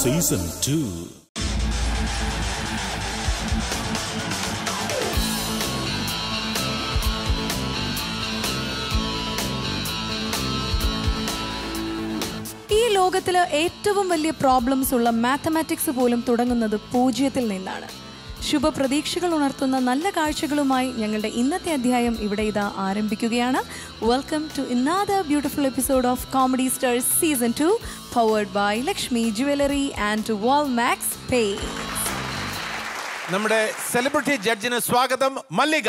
Season two ഈ ലോകത്തിൽ ഏറ്റവും വലിയ പ്രോബ്ലംസ് ഉള്ള മാത്തമാറ്റിക്സ് പോലും തുടങ്ങുന്നത് പൂജ്യത്തിൽ നിന്നാണ് ശുഭപ്രതീക്ഷകൾ ഉണർത്തുന്ന നല്ല കാഴ്ചകളുമായി ഞങ്ങളുടെ ഇന്നത്തെ അധ്യായം ഇവിടെ ഇതാ ആരംഭിക്കുകയാണ് welcome to another beautiful episode of Comedy Stars season two powered by Lakshmi jewellery and Walmax pay നമ്മുടെ സെലിബ്രിറ്റി ജഡ്ജിന് സ്വാഗതം മല്ലിക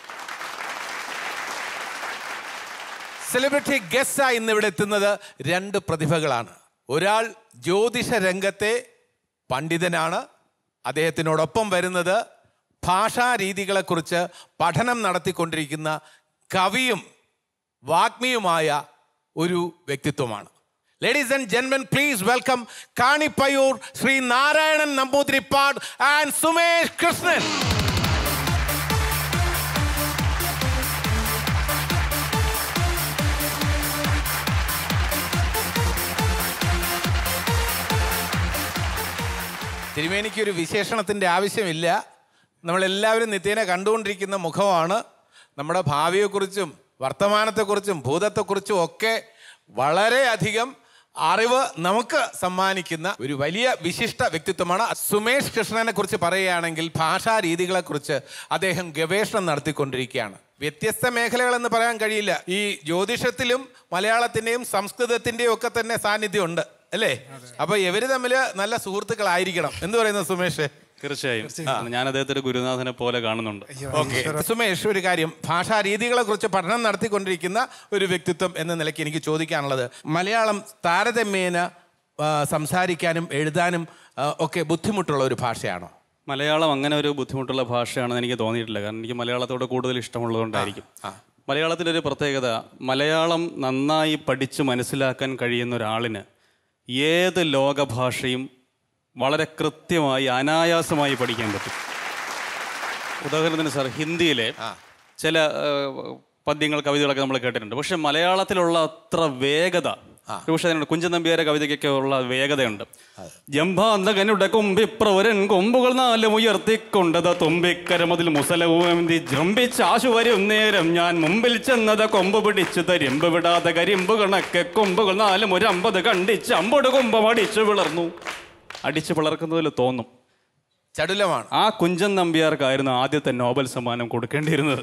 സെലിബ്രിറ്റി ഗസ്റ്റായി ഇന്ന് ഇവിടെ എത്തുന്നത് രണ്ട് പ്രതിഭകളാണ് ഒരാൾ ജ്യോതിഷ രംഗത്തെ പണ്ഡിതനാണ് അദ്ദേഹത്തിനോടൊപ്പം വരുന്നത് ഭാഷാ രീതികളെക്കുറിച്ച് പഠനം നടത്തിക്കൊണ്ടിരിക്കുന്ന കവിയും വാഗ്മിയുമായ ഒരു വ്യക്തിത്വമാണ് ലേഡീസ് ആൻഡ് ജെന്മൻ please welcome Kanippayyur Shri Narayanan Namboodiripad and Sumesh Krishnan തിരുമേനിക്ക് ഒരു വിശേഷണത്തിൻ്റെ ആവശ്യമില്ല നമ്മളെല്ലാവരും നിത്യേന കണ്ടുകൊണ്ടിരിക്കുന്ന മുഖമാണ് നമ്മുടെ ഭാവിയെക്കുറിച്ചും വർത്തമാനത്തെക്കുറിച്ചും ഭൂതത്തെക്കുറിച്ചും ഒക്കെ വളരെയധികം അറിവ് നമുക്ക് സമ്മാനിക്കുന്ന ഒരു വലിയ വിശിഷ്ട വ്യക്തിത്വമാണ് സുമേഷ് കൃഷ്ണനെ കുറിച്ച് പറയുകയാണെങ്കിൽ ഭാഷാ രീതികളെക്കുറിച്ച് അദ്ദേഹം ഗവേഷണം നടത്തിക്കൊണ്ടിരിക്കുകയാണ് വ്യത്യസ്ത മേഖലകളെന്ന് പറയാൻ കഴിയില്ല ഈ ജ്യോതിഷത്തിലും മലയാളത്തിൻ്റെയും സംസ്കൃതത്തിൻ്റെയും ഒക്കെ തന്നെ സാന്നിധ്യം ഉണ്ട് അല്ലേ അപ്പൊ ഇവര് തമ്മിൽ നല്ല സുഹൃത്തുക്കളായിരിക്കണം എന്ന് പറയുന്നത് സുമേഷ് തീർച്ചയായും ഞാൻ അദ്ദേഹത്തെ ഒരു ഗുരുനാഥനെ പോലെ കാണുന്നുണ്ട് ഓക്കെ സുമേഷ് ഒരു കാര്യം ഭാഷാ രീതികളെ കുറിച്ച് പഠനം നടത്തിക്കൊണ്ടിരിക്കുന്ന ഒരു വ്യക്തിത്വം എന്ന നിലയ്ക്ക് എനിക്ക് ചോദിക്കാനുള്ളത് മലയാളം താരതമ്യേന ആ, സംസാരിക്കാനും എഴുതാനും ആ, ഒക്കെ ബുദ്ധിമുട്ടുള്ള ഒരു ഭാഷയാണോ മലയാളം അങ്ങനെ ഒരു ബുദ്ധിമുട്ടുള്ള ഭാഷയാണെന്ന് എനിക്ക് തോന്നിയിട്ടില്ല കാരണം എനിക്ക് മലയാളത്തോട് കൂടുതൽ ഇഷ്ടമുള്ളതുകൊണ്ടായിരിക്കും മലയാളത്തിൻ്റെ ഒരു പ്രത്യേകത മലയാളം നന്നായി പഠിച്ച് മനസ്സിലാക്കാൻ കഴിയുന്ന ഒരാളിന് ഏത് ലോകഭാഷയും വളരെ കൃത്യമായി അനായാസമായി പഠിക്കാൻ പറ്റും ഉദാഹരണത്തിന് സാർ ഹിന്ദിയിലെ ചില ആ, പദ്യങ്ങൾ കവിതകളൊക്കെ നമ്മൾ കേട്ടിട്ടുണ്ട് പക്ഷെ മലയാളത്തിലുള്ള അത്ര വേഗത പക്ഷേ അതിനുണ്ട് കുഞ്ചൻ നമ്പ്യാരെ കവിതയ്ക്കൊക്കെ ഉള്ള വേഗതയുണ്ട് ജംഭാന്തകനുടെ കൊമ്പിപ്രവരൻ കൊമ്പുകൾ നാലും ഉയർത്തിക്കൊണ്ടത് തുമ്പിക്കരമതിൽ മുസലവുമെന്തി ജംബിച്ചാശു വരും നേരം ഞാൻ മുമ്പിൽ ചെന്നത് കൊമ്പ് പിടിച്ചു തരിമ്പ് വിടാതെ കരിമ്പ് കണക്കെ കൊമ്പുകൾ നാലും ഒരു അമ്പത് കണ്ടിച്ച് അമ്പത് കൊമ്പം അടിച്ചു വിളർന്നു അടിച്ചു പിളർക്കുന്നതിൽ തോന്നും ചടുലമാണ് ആ കുഞ്ചൻ നമ്പ്യാർക്കായിരുന്നു ആദ്യത്തെ നോബൽ സമ്മാനം കൊടുക്കേണ്ടിയിരുന്നത്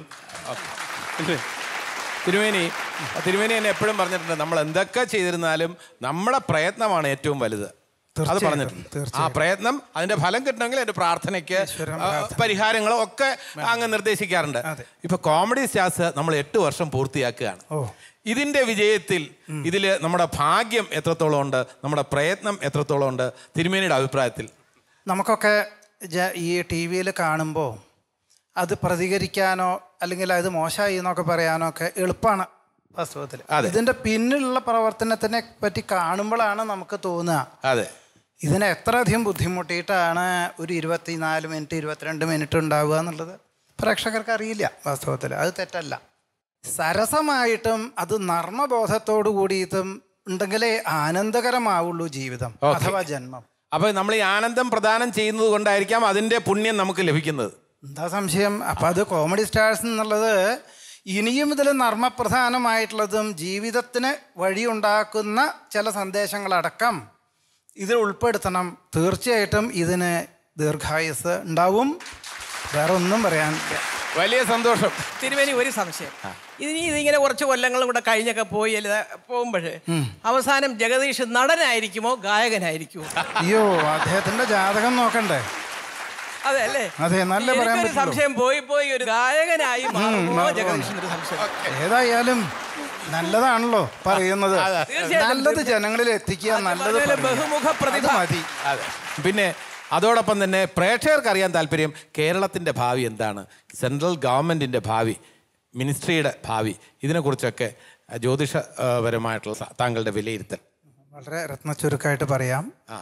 അല്ലേ? തിരുമേനി തിരുമേനി എന്നെ എപ്പോഴും പറഞ്ഞിട്ടുണ്ട് നമ്മൾ എന്തൊക്കെ ചെയ്തിരുന്നാലും നമ്മുടെ പ്രയത്നമാണ് ഏറ്റവും വലുത് അത് തീർച്ചയായിട്ടും, പറഞ്ഞിട്ടുണ്ട് ആ പ്രയത്നം അതിന്റെ ഫലം കിട്ടണമെങ്കിൽ അതിന്റെ പ്രാർത്ഥനയ്ക്ക് ആ, പരിഹാരങ്ങളും ഒക്കെ അങ്ങ് നിർദ്ദേശിക്കാറുണ്ട് ഇപ്പൊ കോമഡി സ്റ്റാർസ് നമ്മൾ എട്ട് വർഷം പൂർത്തിയാക്കുകയാണ് ഓ. ഇതിന്റെ വിജയത്തിൽ ഇതിൽ നമ്മുടെ ഭാഗ്യം എത്രത്തോളം ഉണ്ട് നമ്മുടെ പ്രയത്നം എത്രത്തോളം ഉണ്ട് തിരുമേനിയുടെ അഭിപ്രായത്തിൽ നമുക്കൊക്കെ ജ- ഈ ടി വിയിൽ കാണുമ്പോൾ അത് പ്രതികരിക്കാനോ അല്ലെങ്കിൽ അത് മോശമായി എന്നൊക്കെ പറയാനോ ഒക്കെ എളുപ്പമാണ് വാസ്തവത്തിൽ അതെ. ഇതിൻ്റെ പിന്നിലുള്ള പ്രവർത്തനത്തിനെ പറ്റി കാണുമ്പോഴാണ് നമുക്ക് തോന്നുക അതെ ഇതിനെ എത്ര അധികം ബുദ്ധിമുട്ടിയിട്ടാണ് ഒരു ഇരുപത്തിനാല് മിനിറ്റ് ഇരുപത്തിരണ്ട് മിനിറ്റ് ഉണ്ടാവുക എന്നുള്ളത് പ്രേക്ഷകർക്ക് അറിയില്ല വാസ്തവത്തിൽ അത് തെറ്റല്ല സരസമായിട്ടും അത് നർമ്മബോധത്തോടു കൂടിയിട്ടും ഉണ്ടെങ്കിലേ ആനന്ദകരമാവുള്ളൂ ജീവിതം അഥവാ ജന്മം അപ്പൊ നമ്മൾ ഈ ആനന്ദം പ്രദാനം ചെയ്യുന്നത് കൊണ്ടായിരിക്കാം അതിന്റെ പുണ്യം നമുക്ക് ലഭിക്കുന്നത് എന്താ സംശയം അപ്പം അത് കോമഡി സ്റ്റാർസ് എന്നുള്ളത് ഇനിയും ഇതിൽ നർമ്മപ്രധാനമായിട്ടുള്ളതും ജീവിതത്തിന് വഴിയുണ്ടാക്കുന്ന ചില സന്ദേശങ്ങളടക്കം ഇതിൽ ഉൾപ്പെടുത്തണം തീർച്ചയായിട്ടും ഇതിന് ദീർഘായുസ് ഉണ്ടാവും വേറെ ഒന്നും പറയാനില്ല വലിയ സന്തോഷം തിരുവേനി ഒരു സംശയം ഇതിനി ഇതിങ്ങനെ കുറച്ച് കൊല്ലങ്ങളും കൂടെ കഴിഞ്ഞൊക്കെ പോയി അല്ല പോകുമ്പോൾ അവസാനം ജഗദീഷ് നടനായിരിക്കുമോ ഗായകനായിരിക്കുമോ അയ്യോ അദ്ദേഹത്തിന്റെ ജാതകം നോക്കണ്ടേ അതെ അല്ലേ അതെ, നല്ല പറയാൻ എനിക്കൊരു പറ്റുള്ളൂ. സംശയം പോയി പോയി ഒരു ഗായകനായി മാറുമോ ജഗദീഷിനൊരു സംശയം ഏതായാലും നല്ലതാണല്ലോ പറയുന്നത് തീർച്ചയായിട്ടും. നല്ലത് ജനങ്ങളിൽ എത്തിക്കുക നല്ലത് പറഞ്ഞ പോലെ പറയുക. ബഹുമുഖ പ്രതിഭ. അത് മതി അതെ പിന്നെ അതോടൊപ്പം തന്നെ പ്രേക്ഷകർക്ക് അറിയാൻ താല്പര്യം കേരളത്തിൻ്റെ ഭാവി എന്താണ് സെൻട്രൽ ഗവൺമെൻറ്റിൻ്റെ ഭാവി മിനിസ്ട്രിയുടെ ഭാവി ഇതിനെക്കുറിച്ചൊക്കെ അഹ്, ജ്യോതിഷപരമായിട്ടുള്ള സ- താങ്കളുടെ വിലയിരുത്തൽ വളരെ രത്നച്ചുരുക്കമായിട്ട് പറയാം ആ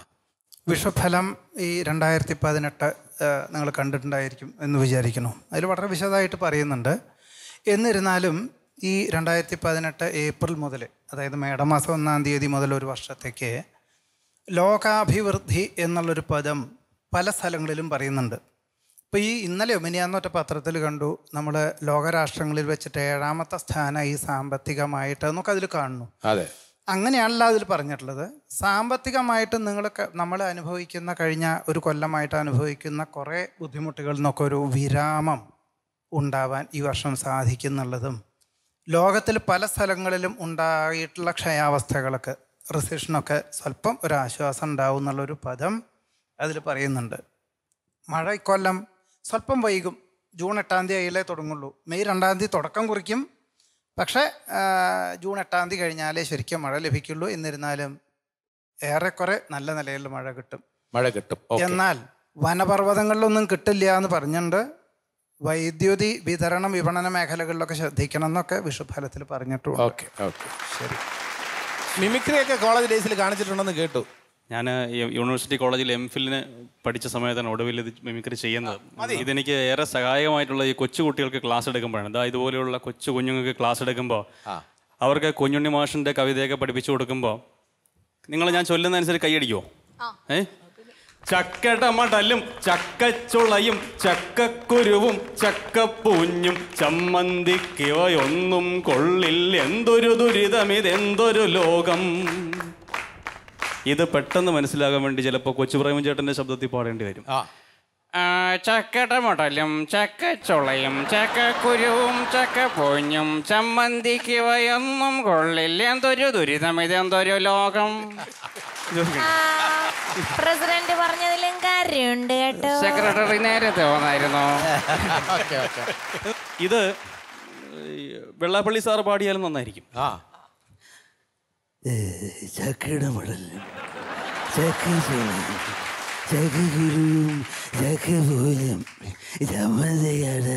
വിഷഫലം ഈ രണ്ടായിരത്തി പതിനെട്ട് നിങ്ങൾ കണ്ടിട്ടുണ്ടായിരിക്കും എന്ന് വിചാരിക്കുന്നു അതിൽ വളരെ വിശദമായിട്ട് പറയുന്നുണ്ട് എന്നിരുന്നാലും ഈ രണ്ടായിരത്തി പതിനെട്ട് ഏപ്രിൽ മുതൽ അതായത് മേടമാസം ഒന്നാം തീയതി മുതൽ ഒരു വർഷത്തേക്ക് ലോകാഭിവൃദ്ധി എന്നുള്ളൊരു പദം പല സ്ഥലങ്ങളിലും പറയുന്നുണ്ട് ഇപ്പോൾ ഈ ഇന്നലെ ഒമിനിയാന്നൊറ്റ പത്രത്തിൽ കണ്ടു നമ്മൾ ലോകരാഷ്ട്രങ്ങളിൽ വെച്ചിട്ട് ഏഴാമത്തെ സ്ഥാനം ഈ സാമ്പത്തികമായിട്ട് എന്നൊക്കെ അതിൽ കാണുന്നു അതെ അങ്ങനെയാണല്ലോ അതിൽ പറഞ്ഞിട്ടുള്ളത് സാമ്പത്തികമായിട്ട് നിങ്ങൾ നമ്മൾ അനുഭവിക്കുന്ന കഴിഞ്ഞ ഒരു കൊല്ലമായിട്ട് അനുഭവിക്കുന്ന കുറേ ബുദ്ധിമുട്ടുകളിൽ നിന്നൊക്കെ ഒരു വിരാമം ഉണ്ടാവാൻ ഈ വർഷം സാധിക്കുന്നുള്ളതും ലോകത്തിൽ പല സ്ഥലങ്ങളിലും ഉണ്ടായിട്ടുള്ള ക്ഷയാവസ്ഥകളൊക്കെ റിസഷനൊക്കെ സ്വല്പം ഒരു ആശ്വാസം ഉണ്ടാവും എന്നുള്ളൊരു പദം അതിൽ പറയുന്നുണ്ട് മഴ ഇക്കൊല്ലം സ്വല്പം വൈകും ജൂൺ എട്ടാം തീയതി ആയില്ലേ തുടങ്ങുള്ളൂ മെയ് രണ്ടാം തീയതി തുടക്കം കുറിക്കും പക്ഷേ ആ, ജൂൺ എട്ടാം തീയതി കഴിഞ്ഞാലേ ശരിക്കും മഴ ലഭിക്കുള്ളൂ എന്നിരുന്നാലും ഏറെക്കുറെ നല്ല നിലയിൽ മഴ കിട്ടും മഴ കിട്ടും ഓക്കേ. എന്നാൽ വനപർവ്വതങ്ങളിലൊന്നും കിട്ടില്ല എന്ന് പറഞ്ഞിട്ടുണ്ട് വൈദ്യുതി വിതരണ വിപണന മേഖലകളിലൊക്കെ ശ്രദ്ധിക്കണം എന്നൊക്കെ വിഷുഫലത്തിൽ പറഞ്ഞിട്ടുണ്ട് ഓക്കെ ഓക്കെ ശരി മിമിക്രി ഒക്കെ കോളേജ് ഡേയ്സിൽ കാണിച്ചിട്ടുണ്ടെന്ന് കേട്ടു ഞാൻ യൂണിവേഴ്സിറ്റി കോളേജിൽ എം ഫിലിന് പഠിച്ച സമയത്താണ് ഒടുവിൽ ഇത് മിമിക്രി ചെയ്യുന്നത് ഇതെനിക്ക് ഏറെ സഹായകമായിട്ടുള്ള ഈ കൊച്ചു കുട്ടികൾക്ക് ക്ലാസ് എടുക്കുമ്പോഴാണ് ഇതാ ഇതുപോലെയുള്ള കൊച്ചു കുഞ്ഞുങ്ങൾക്ക് ക്ലാസ് എടുക്കുമ്പോൾ അവർക്ക് കുഞ്ഞുണ്ണി മാഷിൻ്റെ കവിതയൊക്കെ പഠിപ്പിച്ചു കൊടുക്കുമ്പോൾ നിങ്ങൾ ഞാൻ ചൊല്ലുന്ന അനുസരിച്ച് കൈയടിക്കുമോ ഏ ചക്കടമടലും ചക്കച്ചുളയും ചക്കക്കുരുവും ചക്കപ്പൂഞ്ഞും ചമ്മന്തിക്കവയൊന്നും കൊള്ളിൽ എന്തൊരു ദുരിതം ഇതെന്തൊരു ലോകം ഇത് പെട്ടെന്ന് മനസ്സിലാകാൻ വേണ്ടി ചിലപ്പോൾ കൊച്ചു പ്രേമൻ ചേട്ടൻ്റെ ശബ്ദത്തിൽ പാടേണ്ടി വരും ആ ചക്കടമടലും ചക്കച്ചുളയും ചക്കക്കുരുവും ചക്കപ്പൊഞ്ഞും ചമ്മന്തിക്ക് വയൊന്നും കൊള്ളില്ല എന്തൊരു ദുരിതം ഇതെന്തൊരു ലോകം പ്രസിഡന്റ് പറഞ്ഞതിലും കാര്യമുണ്ട് കേട്ടോ സെക്രട്ടറി നേരത്തെ വന്നായിരുന്നു ഇത് ഈ വെള്ളാപ്പള്ളി സാർ പാടിയാലും നന്നായിരിക്കും ആ ചക്കയുടെ മടലും ചക്കച്ചുളയും ചക്കക്കുരുവും ചക്കപ്പോലും ചമ്മന്തിക്കാട്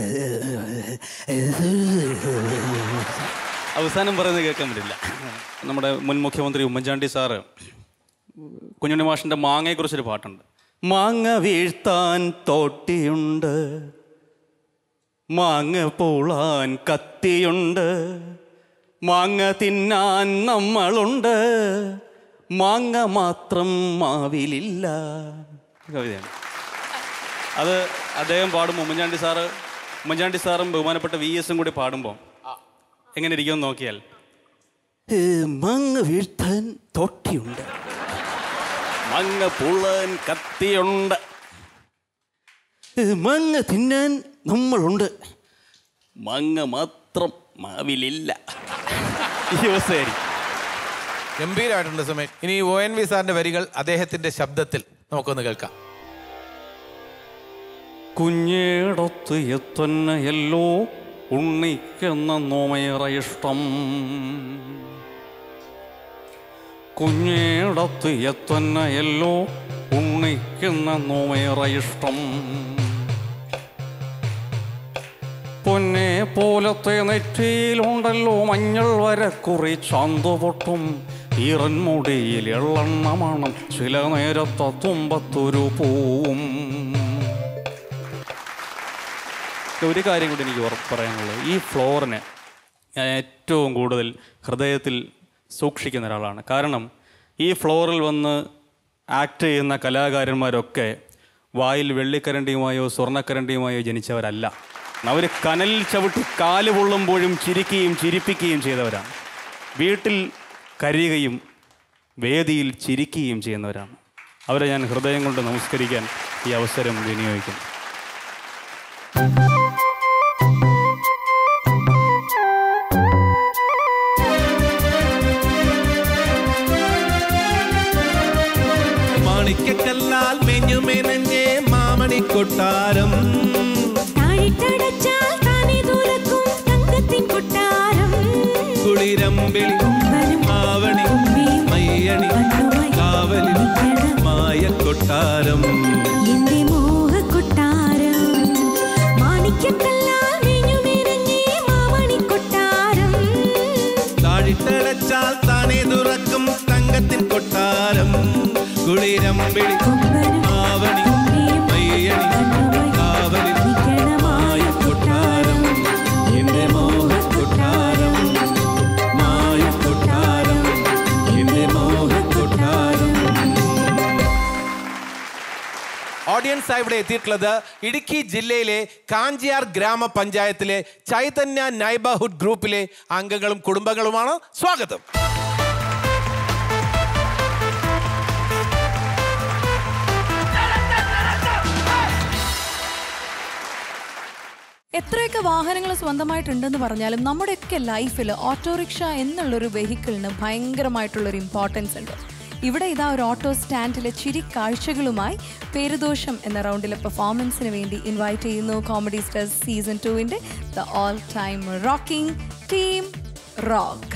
അവസാനം പറയുന്നത് കേൾക്കാൻ പറ്റില്ല നമ്മുടെ മുൻ മുഖ്യമന്ത്രി ഉമ്മൻചാണ്ടി സാറ് കുഞ്ഞുണ്ണി മാഷിൻ്റെ മാങ്ങയെക്കുറിച്ചൊരു പാട്ടുണ്ട് മാങ്ങ വീഴ്ത്താൻ തോട്ടിയുണ്ട് മാങ്ങ പൂളാൻ കത്തിയുണ്ട് മാങ്ങ തിന്നാൻ നമ്മളുണ്ട് മാങ്ങ മാത്രം മാവിലില്ല കവിതയാണ് അത് അദ്ദേഹം പാടും ഉമ്മൻചാണ്ടി സാറ് ഉമ്മൻചാണ്ടി സാറും ബഹുമാനപ്പെട്ട വി എസും കൂടി പാടുമ്പോൾ എങ്ങനെ ഇരിക്കുമെന്ന് നോക്കിയാൽ മാങ്ങ വീഴ്ത്താൻ തോട്ടിയുണ്ട് മങ്ങ പുള്ളൻ കത്തിയുണ്ട് മാങ്ങ തിന്നാൻ നമ്മളുണ്ട് മങ്ങ മാത്രം മാവിലില്ല ഈ അവസ്ഥയായിരിക്കും ഗംഭീരമായിട്ടുണ്ട് സുമേഷ് ഇനി ഒ എൻ വി സാറിന്റെ വരികൾ അദ്ദേഹത്തിന്റെ ശബ്ദത്തിൽ നമുക്കൊന്ന് കേൾക്കാം കുഞ്ഞേടത്ത് എത്തന്നെയല്ലോ ഉണ്ണിക്കെന്ന നോമേറെ ഇഷ്ടം കുഞ്ഞേടത്ത് എത്തന്നെയല്ലോ ഉണ്ണിക്കെന്ന നോമേറെ ഇഷ്ടം പൊന്നെ പോലത്തെ നെറ്റിയിലുണ്ടല്ലോ മഞ്ഞൾ വരക്കുറി ചാന്തുപൊട്ടും ഈറൻമുടിയിൽ എള്ളെണ്ണ മണം ചില നേരത്തെ തുമ്പത്തൊരു പൂവും ഒരു കാര്യം കൂടി എനിക്ക് ഉറപ്പ് പറയാനുള്ളത് ഈ ഫ്ലോറിനെ ഞാൻ ഏറ്റവും കൂടുതൽ ഹൃദയത്തിൽ സൂക്ഷിക്കുന്ന ഒരാളാണ് കാരണം ഈ ഫ്ലോറിൽ വന്ന് ആക്ട് ചെയ്യുന്ന കലാകാരന്മാരൊക്കെ വായിൽ വെള്ളിക്കരണ്ടിയുമായോ സ്വർണ്ണക്കരണ്ടിയുമായോ ജനിച്ചവരല്ല അവർ കനലിൽ ചവിട്ടി കാല് പൊള്ളുമ്പോഴും ചിരിക്കുകയും ചിരിപ്പിക്കുകയും ചെയ്തവരാണ് വീട്ടിൽ കരയുകയും വേദിയിൽ ചിരിക്കുകയും ചെയ്യുന്നവരാണ് അവരെ ഞാൻ ഹൃദയം കൊണ്ട് നമസ്കരിക്കാൻ ഈ അവസരം വിനിയോഗിക്കുന്നു മാണിക്കല്ലാൽ മെഞ്ഞു മെനഞ്ഞേ മാമണി കൊട്ടാരം താഴിട്ടടച്ചാൽ താനേ തുറക്കും തങ്കത്തിൻ കൊട്ടാരം കുളിരമ്പിളി ആവണി മയ്യണി കാവലി മായ കൊട്ടാരം എന്റെ മോഹക്കൊട്ടാരം മാണിക്യക്കല്ലാൽ മെഞ്ഞുമെനഞ്ഞേ മാമണിക്കൊട്ടാരം താഴിട്ടടച്ചാൽ താനേ തുറക്കും തങ്കത്തിൻ കൊട്ടാരം കുളിരമ്പിളി ആവണി മയ്യണി കാവലി മായ കൊട്ടാരം എന്റെ മോഹക്കൊട്ടാരം മായ കൊട്ടാരം എന്റെ മോഹക്കൊട്ടാരം ഓഡിയൻസ് ഇവിടെ എത്തിയിട്ടുള്ളത് ഇടുക്കി ജില്ലയിലെ കാഞ്ചിയാർ ഗ്രാമപഞ്ചായത്തിലെ ചൈതന്യ നൈബർഹുഡ് ഗ്രൂപ്പിലെ അംഗങ്ങളും കുടുംബങ്ങളുമാണ് സ്വാഗതം എത്രയൊക്കെ വാഹനങ്ങൾ സ്വന്തമായിട്ടുണ്ടെന്ന് പറഞ്ഞാലും നമ്മുടെയൊക്കെ ലൈഫിൽ ഓട്ടോറിക്ഷ എന്നുള്ളൊരു വെഹിക്കിളിന് ഭയങ്കരമായിട്ടുള്ളൊരു ഇമ്പോർട്ടൻസ് ഉണ്ട് ഇവിടെ ഇതാ ഒരു ഓട്ടോ സ്റ്റാൻഡിലെ ചിരി കാഴ്ചകളുമായി പേരുദോഷം എന്ന റൗണ്ടിലെ പെർഫോമൻസിന് വേണ്ടി ഇൻവൈറ്റ് ചെയ്യുന്നു കോമഡി സ്റ്റാർസ് സീസൺ ടുവിൻ്റെ the all time rocking team Rock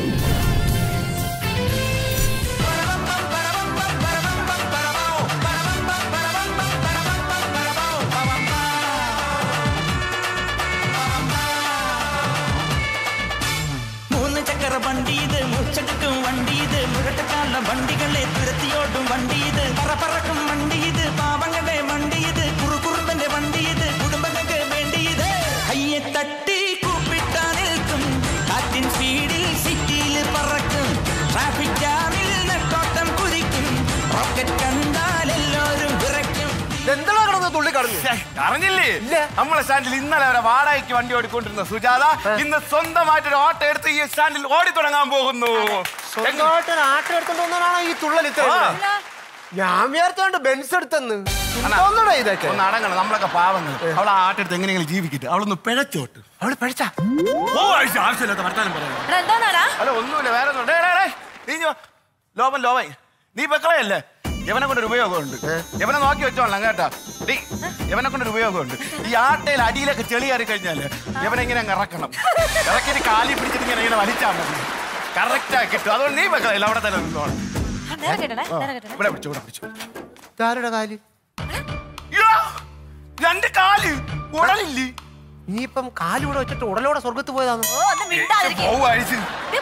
മൂന്ന് ചക്കര വണ്ടി ഇത് മുച്ചടുക്കും വണ്ടി ഇത് മുരട്ടക്കാല വണ്ടികളെ തുരത്തിയോടും വണ്ടി ഇത് പറപ്പറക്കും വണ്ടി ഇത് പാവങ്ങളുടെ വണ്ടി ഇത് കുറുകുറുമ്പന്റെ വണ്ടി ഇത് കുടുംബങ്ങൾക്ക് വേണ്ടി ഇത് കയ്യെ തട്ടി കൂപ്പിട്ടാ നിൽക്കും കാറ്റിൻ സ്പീഡിൽ സിറ്റിയിൽ പറക്കും ട്രാഫിക് ജാമിൽ നെട്ടോട്ടം കുതിക്കും റോക്കറ്റ് കണ്ടാൽ എല്ലാവരും വിറയ്ക്കും എന്താ കിടന്ന് തുള്ളി കടന്നു അറിഞ്ഞില്ലേ നമ്മളെ സ്റ്റാൻഡിൽ ഇന്നലെ വരെ വാടകയ്ക്ക് വണ്ടി ഓടിക്കൊണ്ടിരുന്ന സുജാത ഇന്ന് സ്വന്തമായിട്ട് ഒരു ഓട്ടോ എടുത്ത് ഈ സ്റ്റാൻഡിൽ ഓടി തുടങ്ങാൻ പോകുന്നു സ്വന്തമായിട്ട് ഒരു ആട്ടം എടുത്തോണ്ട് വന്നതാണോ ഈ തുള്ളൽ ഇത്ര ഞാൻ വിചാരിച്ചോണ്ട് ബെൻസ് എടുത്തെന്ന് തോന്നണോ ഇതൊക്കെ ഒന്ന് അടങ്ങണം നമ്മളൊക്കെ പാവങ്ങൾ അവൾ ആ ആട്ടെടുത്ത് എങ്ങനെയെങ്കിലും ജീവിക്കട്ടെ അവളൊന്ന് പിഴച്ചോട്ട് അവള് പഴിച്ച ഓ ആഴ്ച ആവശ്യമില്ലാത്ത വർത്താനം പറയാം അല്ല ഒന്നുമില്ല വേറെ ഒന്നും ഡേ, ഡേ, ഡേ, നീ ഇഞ്ഞി വാ. ലോപൻ ലോപൻ നീ പെക്കളയല്ലേ യവനെ കൊണ്ടൊരു ഉപയോഗമുണ്ട് യവനെ നോക്കി വെച്ചോളാം കേട്ടാ ഡീ യവനെ കൊണ്ടൊരു ഉപയോഗമുണ്ട് ഈ ആട്ടയിൽ അടിയിലൊക്കെ ചെളി കയറി കഴിഞ്ഞാല് യവനെ ഇങ്ങനെ അങ്ങ് ഇറക്കണം ഇറക്കിയിട്ട് കാലി പിടിച്ചിട്ട് ഇങ്ങനെ ഇങ്ങനെ വലിച്ചാൽ മതി കറക്റ്റാ കിട്ടും അതുകൊണ്ട് നീ വെക്കല അവിടെ തന്നെ നിന്നോണം ഇവിടെ പിടിച്ചു ഇവിടെ പിടിച്ചു ആരുടെ കാല് യ്യോ, രണ്ട് കാല് ഉടലില്ലേ ഇനിയിപ്പം കാലൂടെ വെച്ചിട്ട് ഉടലോടെ സ്വർഗത്ത് പോയതാണ് പോവും അഴിച്ച്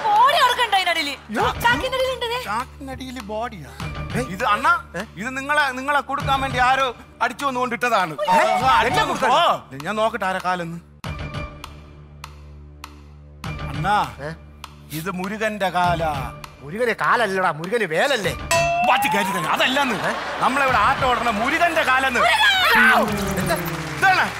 ചാക്കിനടിയിൽ ബോഡിയാ ഇത് അണ്ണ ഇത് നിങ്ങളെ നിങ്ങളെ കൊടുക്കാൻ വേണ്ടി ആരോ അടിച്ചു വന്ന് കൊണ്ടിട്ടതാണ് എന്നെ കൊടുക്കാൻ? ഓ, ഞാൻ നോക്കട്ടെ ആരാ കാലെന്ന് അണ്ണാ ഇത് മുരുകന്റെ കാല മുരുകന് കാലല്ലടാ മുരുകന് വേലല്ലേ വാച്ച് കയറ്റി തന്നെ അതല്ലെന്ന് നമ്മളിവിടെ ആട്ടം ഓടണ മുരുകന്റെ കാലെന്ന് ഇതാണ്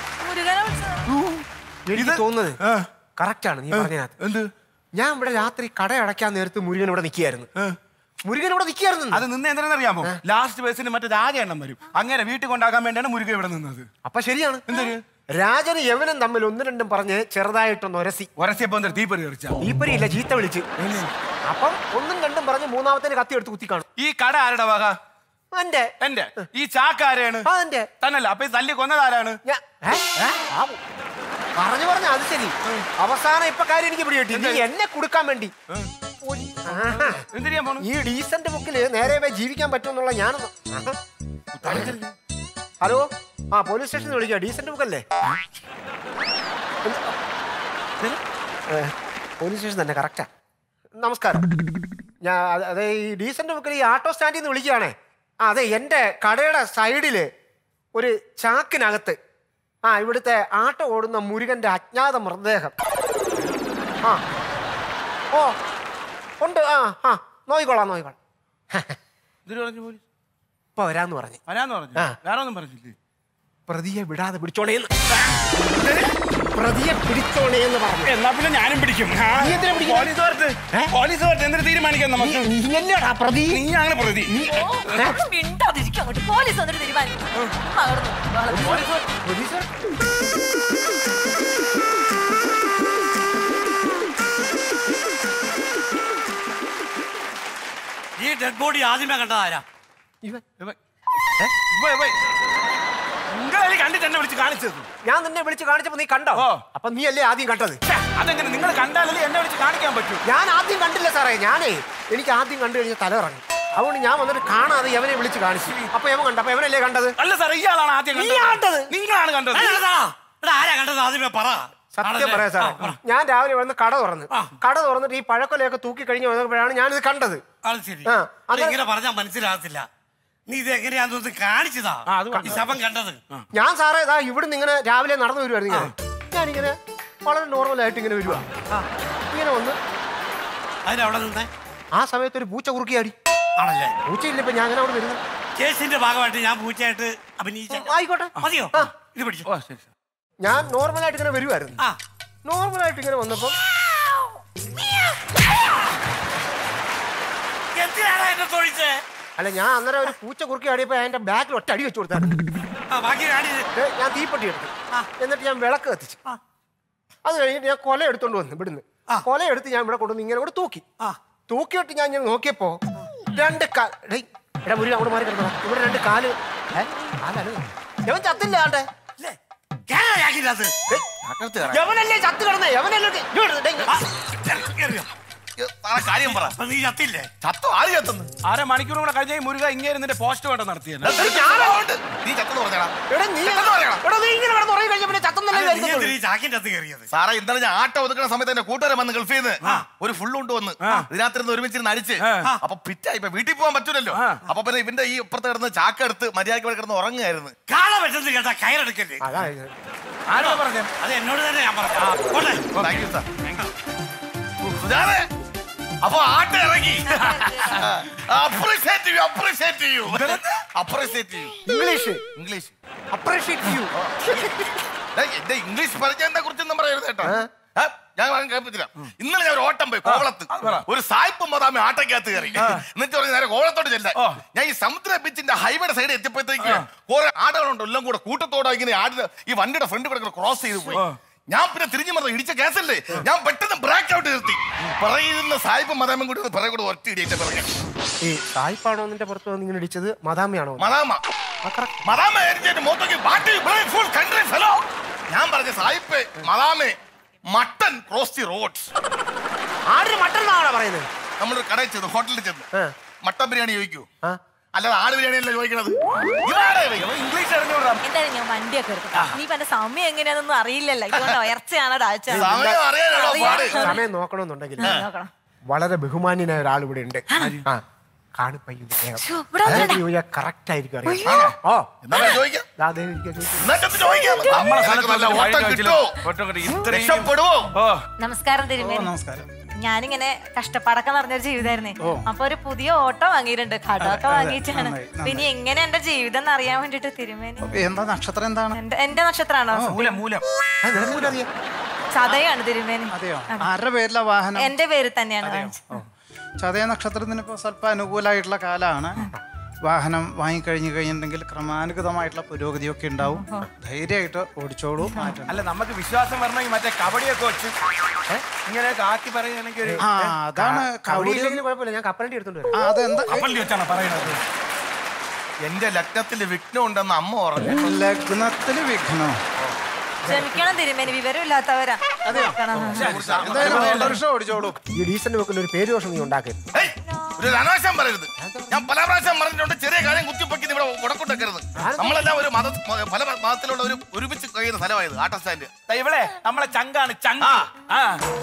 എനിക്ക് തോന്നുന്നത് കറക്റ്റ് ആണ് നീ പറഞ്ഞതിനകത്ത് എന്ത് ഞാൻ ഇവിടെ രാത്രി കട അടയ്ക്കാൻ നേരത്ത് മുരുകൻ ഇവിടെ നിൽക്കുകയായിരുന്നു മുരുകൻ ഇവിടെ നിൽക്കുകയായിരുന്നു അത് നിന്ന് എന്തിനാണെന്നറിയാമോ ലാസ്റ്റ് ബസ്സിന് മറ്റേ രാജയെണ്ണം വരും അങ്ങനെ വീട്ടിൽ കൊണ്ടാക്കാൻ വേണ്ടിയാണ് മുരുകൻ ഇവിടെ നിന്നത് അപ്പൊ ശരിയാണ് എന്തൊരു രാജന് യവനും തമ്മിൽ ഒന്ന് രണ്ടും പറഞ്ഞ് ചെറുതായിട്ടൊന്ന് ഒരസി ഒരസിയപ്പോ എന്താ തീപ്പറി എറിച്ച തീപ്പരിയില്ല ചീത്ത വിളിച്ച് അപ്പം ഒന്നും രണ്ടും പറഞ്ഞ് മൂന്നാമത്തേന് കത്തി എടുത്ത് കുത്തി കാണും ഈ കട ആരുടെ വക എന്റെ എന്റെ ഈ ചാക്കാരാണ് എന്റെ തന്നല്ല അപ്പൊ ഈ തല്ലി കൊന്നതാരാണ് പറഞ്ഞു പറഞ്ഞു അത് ശരി അവസാനം ഇപ്പൊ കാര്യം എനിക്ക് പിടികിട്ടി നീ എന്നെ കൊടുക്കാൻ വേണ്ടി ആഹാ. ഈ ഡീസന്റ് ബുക്കില് നേരെ പോയി ജീവിക്കാൻ പറ്റുമെന്നുള്ള ഞാൻ ഹലോ ആ പോലീസ് സ്റ്റേഷനിൽ വിളിക്കുക ഡീസന്റ് ബുക്കല്ലേ ഏ, പോലീസ് സ്റ്റേഷൻ തന്നെ കറക്റ്റാ നമസ്കാരം ഞാൻ അത് അതെ ഈ ഡീസന്റ് ബുക്കിൽ ഈ ആട്ടോ സ്റ്റാൻഡിൽ നിന്ന് വിളിക്കുകയാണേ ആ അതെ എൻ്റെ കടയുടെ സൈഡിൽ ഒരു ചാക്കിനകത്ത് ആ ഇവിടുത്തെ ആട്ടോ ഓടുന്ന മുരുകന്റെ അജ്ഞാത മൃതദേഹം ആ ഓ ഉണ്ട് ആ ആ നോയിക്കോളാം നോയിക്കോളാം ഇതിന് പറഞ്ഞു പോലീസ് ഇപ്പൊ വരാന്ന് പറഞ്ഞു വരാന്ന് പറഞ്ഞു ആ. വേറെ ഒന്നും പറഞ്ഞില്ലേ പ്രതിയെ വിടാതെ പിടിച്ചോണേന്ന് പ്രതിയെ പിടിച്ചോണേന്ന് പറഞ്ഞു എന്നാ പിന്നെ ഞാനും പിടിക്കും ആ. നീ എന്തിനാ പിടിക്കുന്നെ? പോലീസുകാർക്ക് പോലീസുകാർക്ക് എന്തിനു തീരുമാനിക്കാം നമുക്ക് നീയല്ലേടാ പ്രതി നീയാണ് പ്രതി മിണ്ടാതിരിക്കും അങ്ങോട്ട് പോലീസ് വന്നിട്ട് തീരുമാനിക്കും ഈ ഡെഡ് ബോഡി ആദ്യമേ കണ്ടതാരാ നിങ്ങൾ കണ്ടിട്ട് എന്നെ വിളിച്ച് കാണിച്ചത് ഞാൻ നിന്നെ വിളിച്ച് കാണിച്ചപ്പോ നീ കണ്ടോ അപ്പൊ നീ അല്ലേ ആദ്യം കണ്ടത് അതെങ്ങനെ നിങ്ങൾ കണ്ടാലല്ലേ എന്നെ വിളിച്ച് കാണിക്കാൻ പറ്റൂ ഞാൻ ആദ്യം കണ്ടില്ല സാറേ ഞാനേ എനിക്ക് ആദ്യം കണ്ടു കഴിഞ്ഞ തല ഇറങ്ങി അതുകൊണ്ട് ഞാൻ വന്നിട്ട് കാണാതെ യവനെ വിളിച്ച് കാണിച്ചു അപ്പൊ യവൻ കണ്ടു അപ്പൊ യവനല്ലേ കണ്ടത് അല്ല സാറേ ഇയാളാണ് ആദ്യം നീ കണ്ടത് കണ്ടത് നിങ്ങളാണ് കണ്ടത് ആരാ കണ്ടത് ആദ്യമേ പറ സത്യം പറയാം സാറേ ഞാൻ രാവിലെ വന്ന് കട തുറന്ന് കട തുറന്നിട്ട് ഈ പഴക്കൊലയൊക്കെ തൂക്കി കഴിഞ്ഞ് വന്നപ്പോഴാണ് ഞാനിത് കണ്ടത് അത് ശരി ആ, ഇത് അങ്ങനെ- ഇങ്ങനെ പറഞ്ഞാൽ മനസ്സിലാകത്തില്ല നീ ഇത് എങ്ങനെയാന്ന് കാണിച്ചതാ ഈ ശവം കണ്ടത് ഞാൻ സാറേ ഇതാ ഇവിടുന്ന് ഇങ്ങനെ രാവിലെ നടന്നു വരുമായിരുന്നു ഇങ്ങനെ ഞാനിങ്ങനെ വളരെ നോർമലായിട്ട് ഇങ്ങനെ വരുവാ ഇങ്ങനെ വന്ന് അതിനവിടെ നിന്നേ ആ സമയത്ത് ഒരു പൂച്ച കുറുക്കിയാടി ആണല്ലേ പൂച്ചയില്ല ഇപ്പൊ ഞാൻ അങ്ങനെ അവിടെ വരുന്നു കേസിന്റെ ഭാഗമായിട്ട് ഞാൻ പൂച്ചയായിട്ട് അഭിനയിച്ച ആയിക്കോട്ടെ മതിയോ ഇത് പിടിച്ചു ഞാൻ നോർമലായിട്ട് ഇങ്ങനെ വരുമായിരുന്നു നോർമലായിട്ട് ഇങ്ങനെ വന്നപ്പം എന്തിനാണ് എന്നെ തൊഴിച്ചേ അല്ല ഞാൻ അന്നേരം ഒരു പൂച്ച കുറുക്കി ആടിയപ്പോ അതിന്റെ ബാക്കിൽ ഒറ്റ അടി വെച്ചു കൊടുത്തായിരുന്നു ബാക്കി ദേ, ഞാൻ തീപ്പെട്ടി എടുത്തു എന്നിട്ട് ഞാൻ വിളക്ക് കത്തിച്ചു അത് കഴിഞ്ഞിട്ട് ഞാൻ കൊല എടുത്തോണ്ട് വന്നു ഇവിടുന്ന് കൊല എടുത്ത് ഞാൻ ഇവിടെ കൊണ്ടുവന്ന് ഇങ്ങനെ കൂടെ തൂക്കി തൂക്കിയിട്ട് ഞാൻ ഇങ്ങനെ നോക്കിയപ്പോ രണ്ട് കാ ഡേയ്, എടാ മുരുകൻ അങ്ങോട്ട് മാറി കിടന്നോ ഇവിടെ രണ്ട് കാല് ഏ? കാലാണ് യവൻ ചത്തില്ല ആണ്ടെ യവനല്ലേ ചത്ത് കിടന്നേ യവനല്ലേ ഇങ്ങോട്ട് ഡേയ്, കാര്യം പറ നീ ചത്തില്ലേ ചത്തോ ആര് ചത്തുന്നു അര മണിക്കൂർ കൂടെ കഴിഞ്ഞ മുരുക ഇങ്ങനെ നിന്റെ പോസ്റ്റ് വേണ്ട നടത്തിയല്ലോ നീ ചത്തെന്ന് പറഞ്ഞാ എടാ നീ എടാ നീ ഇങ്ങനെ കിടന്ന് ഉറങ്ങി കഴിഞ്ഞ പിന്നെ ചത്തെന്നല്ലേ വിചാരിക്കത്തുള്ളൂ. ചാക്കിന്റെ അകത്ത് കയറിയത് സാറേ ഇന്നലെ ഞാൻ ആട്ടം ഒതുക്കുന്ന സമയത്ത് എന്റെ കൂട്ടുകാരൻ വന്ന് ഗൾഫിൽ നിന്ന് ഒരു ഫുള്ള് കൊണ്ടുവന്ന് ഇതിനകത്തിരുന്ന് ഒരുമിച്ചിരുന്ന് അടിച്ച് അപ്പൊ പിറ്റായി ഇപ്പൊ വീട്ടിൽ പോകാൻ പറ്റൂലല്ലോ അപ്പൊ പിന്നെ ഇവന്റെ ഈ ഇപ്പുറത്ത് കിടന്ന് ചാക്കെടുത്ത് മര്യാദയ്ക്ക് ഇവിടെ കിടന്ന് ഉറങ്ങുമായിരുന്നു കാള പറ്റുന്നത് കേട്ടാ കയറെടുക്കല്ലേ ആരാ പറഞ്ഞേ അത് എന്നോട് തന്നെ ഞാൻ പറഞ്ഞു പോട്ടെ താങ്ക് യു സാർ സുജാതെ അപ്പൊ ആട്ട ഇറങ്ങി അപ്രീഷിയേറ്റ് ചെയ്യൂ അപ്രീഷിയേറ്റ് ചെയ്യൂ അപ്രീഷിയേറ്റ് ചെയ്യൂ ഇംഗ്ലീഷ് ഇംഗ്ലീഷ് അപ്രീഷിയേറ്റ് ചെയ്യൂ ഡേയ്, എന്റെ ഇംഗ്ലീഷ് പരിചയത്തെ കുറിച്ചൊന്നും പറയരുത് കേട്ടോ ഏ? ഞാൻ പറയാൻ കേൾപ്പിച്ചില്ല ഇന്നലെ ഞാൻ ഒരു ഓട്ടം പോയി കോവളത്ത് ഒരു സായിപ്പ് മതാമി ആട്ടയ്ക്കകത്ത് കയറി എന്നിട്ട് പറഞ്ഞ് നേരെ കോവളത്തോട്ട് ചെല്ല ഞാൻ ഈ സമുദ്ര ബീച്ചിന്റെ ഹൈവേയുടെ സൈഡിൽ എത്തിയപ്പോഴത്തേക്ക് കുറെ ആടകളുണ്ട് എല്ലാം കൂടെ കൂട്ടത്തോടെ ഇങ്ങനെ ആടിന് ഈ വണ്ടിയുടെ ഫ്രണ്ട് കൂടെ ക്രോസ് ചെയ്ത് പോയി ഞാൻ പിന്നെ തിരിഞ്ഞു മറന്നു ഇടിച്ച കേസല്ലേ ഞാൻ പെട്ടെന്ന് ബ്രേക്ക് ഔട്ട് നിർത്തി പറയുന്ന സായിപ്പ് മതാമയും കൂടി പിറകെ കൂടെ ഒറ്റ ഇടിയിട്ട് പറഞ്ഞു ഈ സായിപ്പാണോ നിന്റെ പുറത്ത് വന്ന് ഇങ്ങനെ ഇടിച്ചത് മദാമയാണോ മദാമ മദാമ എന്റെ മുഖത്തേക്ക് what you blind full country fellow ഞാൻ പറഞ്ഞ സായിപ്പ് മദാമേ മട്ടൻ ക്രോസ് ദി റോഡ്സ് ആടിന് മട്ടൻ എന്നാണോ പറയുന്നത് നമ്മളൊരു കടയിൽ ചെന്നു ഹോട്ടലിൽ ചെന്ന് മട്ടൻ ബിരിയാണി ചോദിക്കൂ അല്ലാതെ ആട് ബിരിയാണി അല്ല ചോദിക്കണത് ഇതാണ് ഇവൻ ഇംഗ്ലീഷ് അറിഞ്ഞൂടാ എന്തായാലും ഞാൻ വണ്ടിയൊക്കെ എടുത്തു നീ എന്റെ സമയം എങ്ങനെയാണെന്നൊന്നും അറിയില്ലല്ലോ ഇതുകൊണ്ട് ഉയർച്ചയാണ് താഴ്ച സമയം അറിയാനാണോ പാട് സമയം നോക്കണമെന്നുണ്ടെങ്കിൽ ആ, നോക്കണം. വളരെ ബഹുമാന്യനായ ഒരാൾ ഇവിടെ ഉണ്ട് ആ കാണിപ്പയ്യന്റെ ശ്ശോ, ഇവിടെ വന്നിട്ട്. കറക്റ്റ് ആയിരിക്കും അറിയാം ആണോ? ഓ എന്നാ ചോദിക്കാം ദാ ദേ ഇരിക്കാ, ചോദിക്കാം. എന്നാ ചെന്ന് ചോദിക്കാം നമ്മളെ നിനക്ക് നല്ല സ്ഥലത്ത് ഓട്ടം വഴി കിട്ടുമോ ഇത്രയും രക്ഷപ്പെടുവോ നമസ്കാരം തിരുമേനി നമസ്കാരം ഞാനിങ്ങനെ കഷ്ടപ്പാടൊക്കെ നിറഞ്ഞൊരു ജീവിതമായിരുന്നേ അപ്പൊ ഒരു പുതിയ ഓട്ടോ വാങ്ങിയിട്ടുണ്ട് കടമൊക്കെ വാങ്ങിയിട്ടാണ് നന്നായി, പിന്നെ എങ്ങനെ എന്റെ ജീവിതം എന്ന് അറിയാൻ വേണ്ടിട്ട് തിരുമേനി എന്താ നക്ഷത്രം എന്താണ് എന്റെ എന്റെ നക്ഷത്രമാണോ മൂലം മൂലം ചതയാണ് തിരുമേനി അതെയോ ആരുടെ പേരിലാ വാഹനം എന്റെ പേര് തന്നെയാണ് വാങ്ങിച്ചത്. ചതയ നക്ഷത്രത്തിന് ഇപ്പോൾ സ്വല്പം അനുകൂലമായിട്ടുള്ള കാലമാണ് വാഹനം വാങ്ങിക്കഴിഞ്ഞു കഴിഞ്ഞിട്ടുണ്ടെങ്കിൽ ക്രമാനുഗതമായിട്ടുള്ള പുരോഗതിയൊക്കെ ഉണ്ടാവും ധൈര്യമായിട്ട് ഓടിച്ചോളൂ മാറ്റം അല്ല നമുക്ക് വിശ്വാസം വരണമെങ്കിൽ മറ്റേ കബഡിയൊക്കെ വെച്ച് ഏ? ഇങ്ങനെയൊക്കെ ആക്കി പറയുകയാണെങ്കിൽ ഒരു ആ അതാണ് കബഡി കബഡി ഇല്ലെങ്കിലും കുഴപ്പമില്ല ഞാൻ കപ്പലണ്ടി എടുത്തോണ്ട് വരാം ആ അതെന്താ കപ്പലിൽ വെച്ചാണ് പറയുന്നത് എന്റെ ലഗ്നത്തിൽ വിഘ്നം ഉണ്ടെന്ന് അമ്മ പറഞ്ഞു ലഗ്നത്തിന് വിഘ്നം ക്ഷമിക്കണം തിരുമേനി വിവരമില്ലാത്തവരാ നോക്കണം. എന്തായാലും ഓട്ടോറിക്ഷ ഓടിച്ചോളൂ ഈ ഡീസന്റ് വെക്കുന്ന ഒരു പേര് ദോഷം നീ ഉണ്ടാക്കരുത് ഏയ്, ഒരു അനാവശ്യം പറയരുത് ഞാൻ പല പ്രാവശ്യം പറഞ്ഞിട്ടുണ്ട് ചെറിയ കാര്യം കുത്തിപ്പൊക്കി ഇവിടെ മുടക്കൊണ്ടക്കരുത് നമ്മളെല്ലാം ഒരു മത പല മതത്തിലുള്ള ഒരു ഒരുമിച്ച് കഴിയുന്ന സ്ഥലമായത് ആട്ട സ്റ്റാൻഡ് ദാ ഇവിടെ നമ്മളെ ചങ്കാണ് ചങ്ക ആ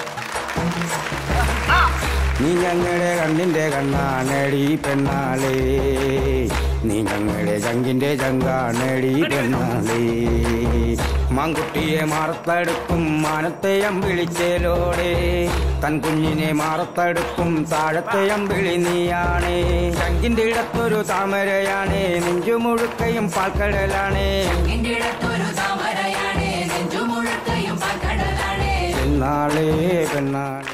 നീ ഞങ്ങളുടെ കണ്ണിന്റെ കണ്ണാണടി പെണ്ണാളേ നീ ഞങ്ങളുടെ ചങ്കിന്റെ ചങ്കാണടി പെണ്ണാളേ മാങ്കുട്ടിയെ മാറത്തടുക്കും മാനത്തെ അമ്പിളിച്ചേലോടെ തൻ കുഞ്ഞിനെ മാറത്തടുക്കും താഴത്തെ അമ്പിളി നീയാണേ ചങ്കിന്റെ ഇടത്തൊരു താമരയാണേ നെഞ്ചു മുഴുക്കയും പാൽക്കടലാണേ പെണ്ണാളേ പെണ്ണാളേ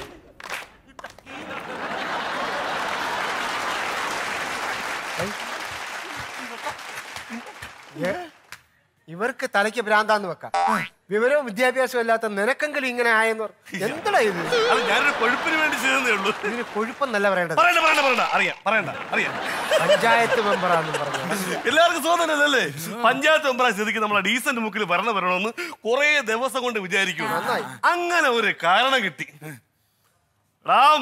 ഏ? ഇവർക്ക് തലയ്ക്ക് ഭ്രാന്താന്ന് വെക്കാം വിവരവും വിദ്യാഭ്യാസവും ഇല്ലാത്ത നിനക്കെങ്കിലും ഇങ്ങനെ ആയെന്ന് പറ- എന്താടാ ഇത് അത് ഞാനൊരു കൊഴുപ്പിന് വേണ്ടി ചെയ്തേ ഉള്ളൂ ഇതിന് കൊഴുപ്പെന്നല്ല പറയേണ്ടത് പറയണ്ട പറയണ്ട പറയണ്ട അറിയാം പറയണ്ട അറിയാം പഞ്ചായത്ത് മെമ്പറാന്ന് പറഞ്ഞു എല്ലാവർക്കും സ്വാതന്ത്ര്യമല്ലേ പഞ്ചായത്ത് മെമ്പറായ സ്ഥിതിക്ക് നമ്മളെ ഡീസന്റ് മുക്കിൽ ഭരണം വരണമെന്ന് കുറേ ദിവസം കൊണ്ട് വിചാരിക്കും അങ്ങനെ ഒരു കാരണം കിട്ടി റാം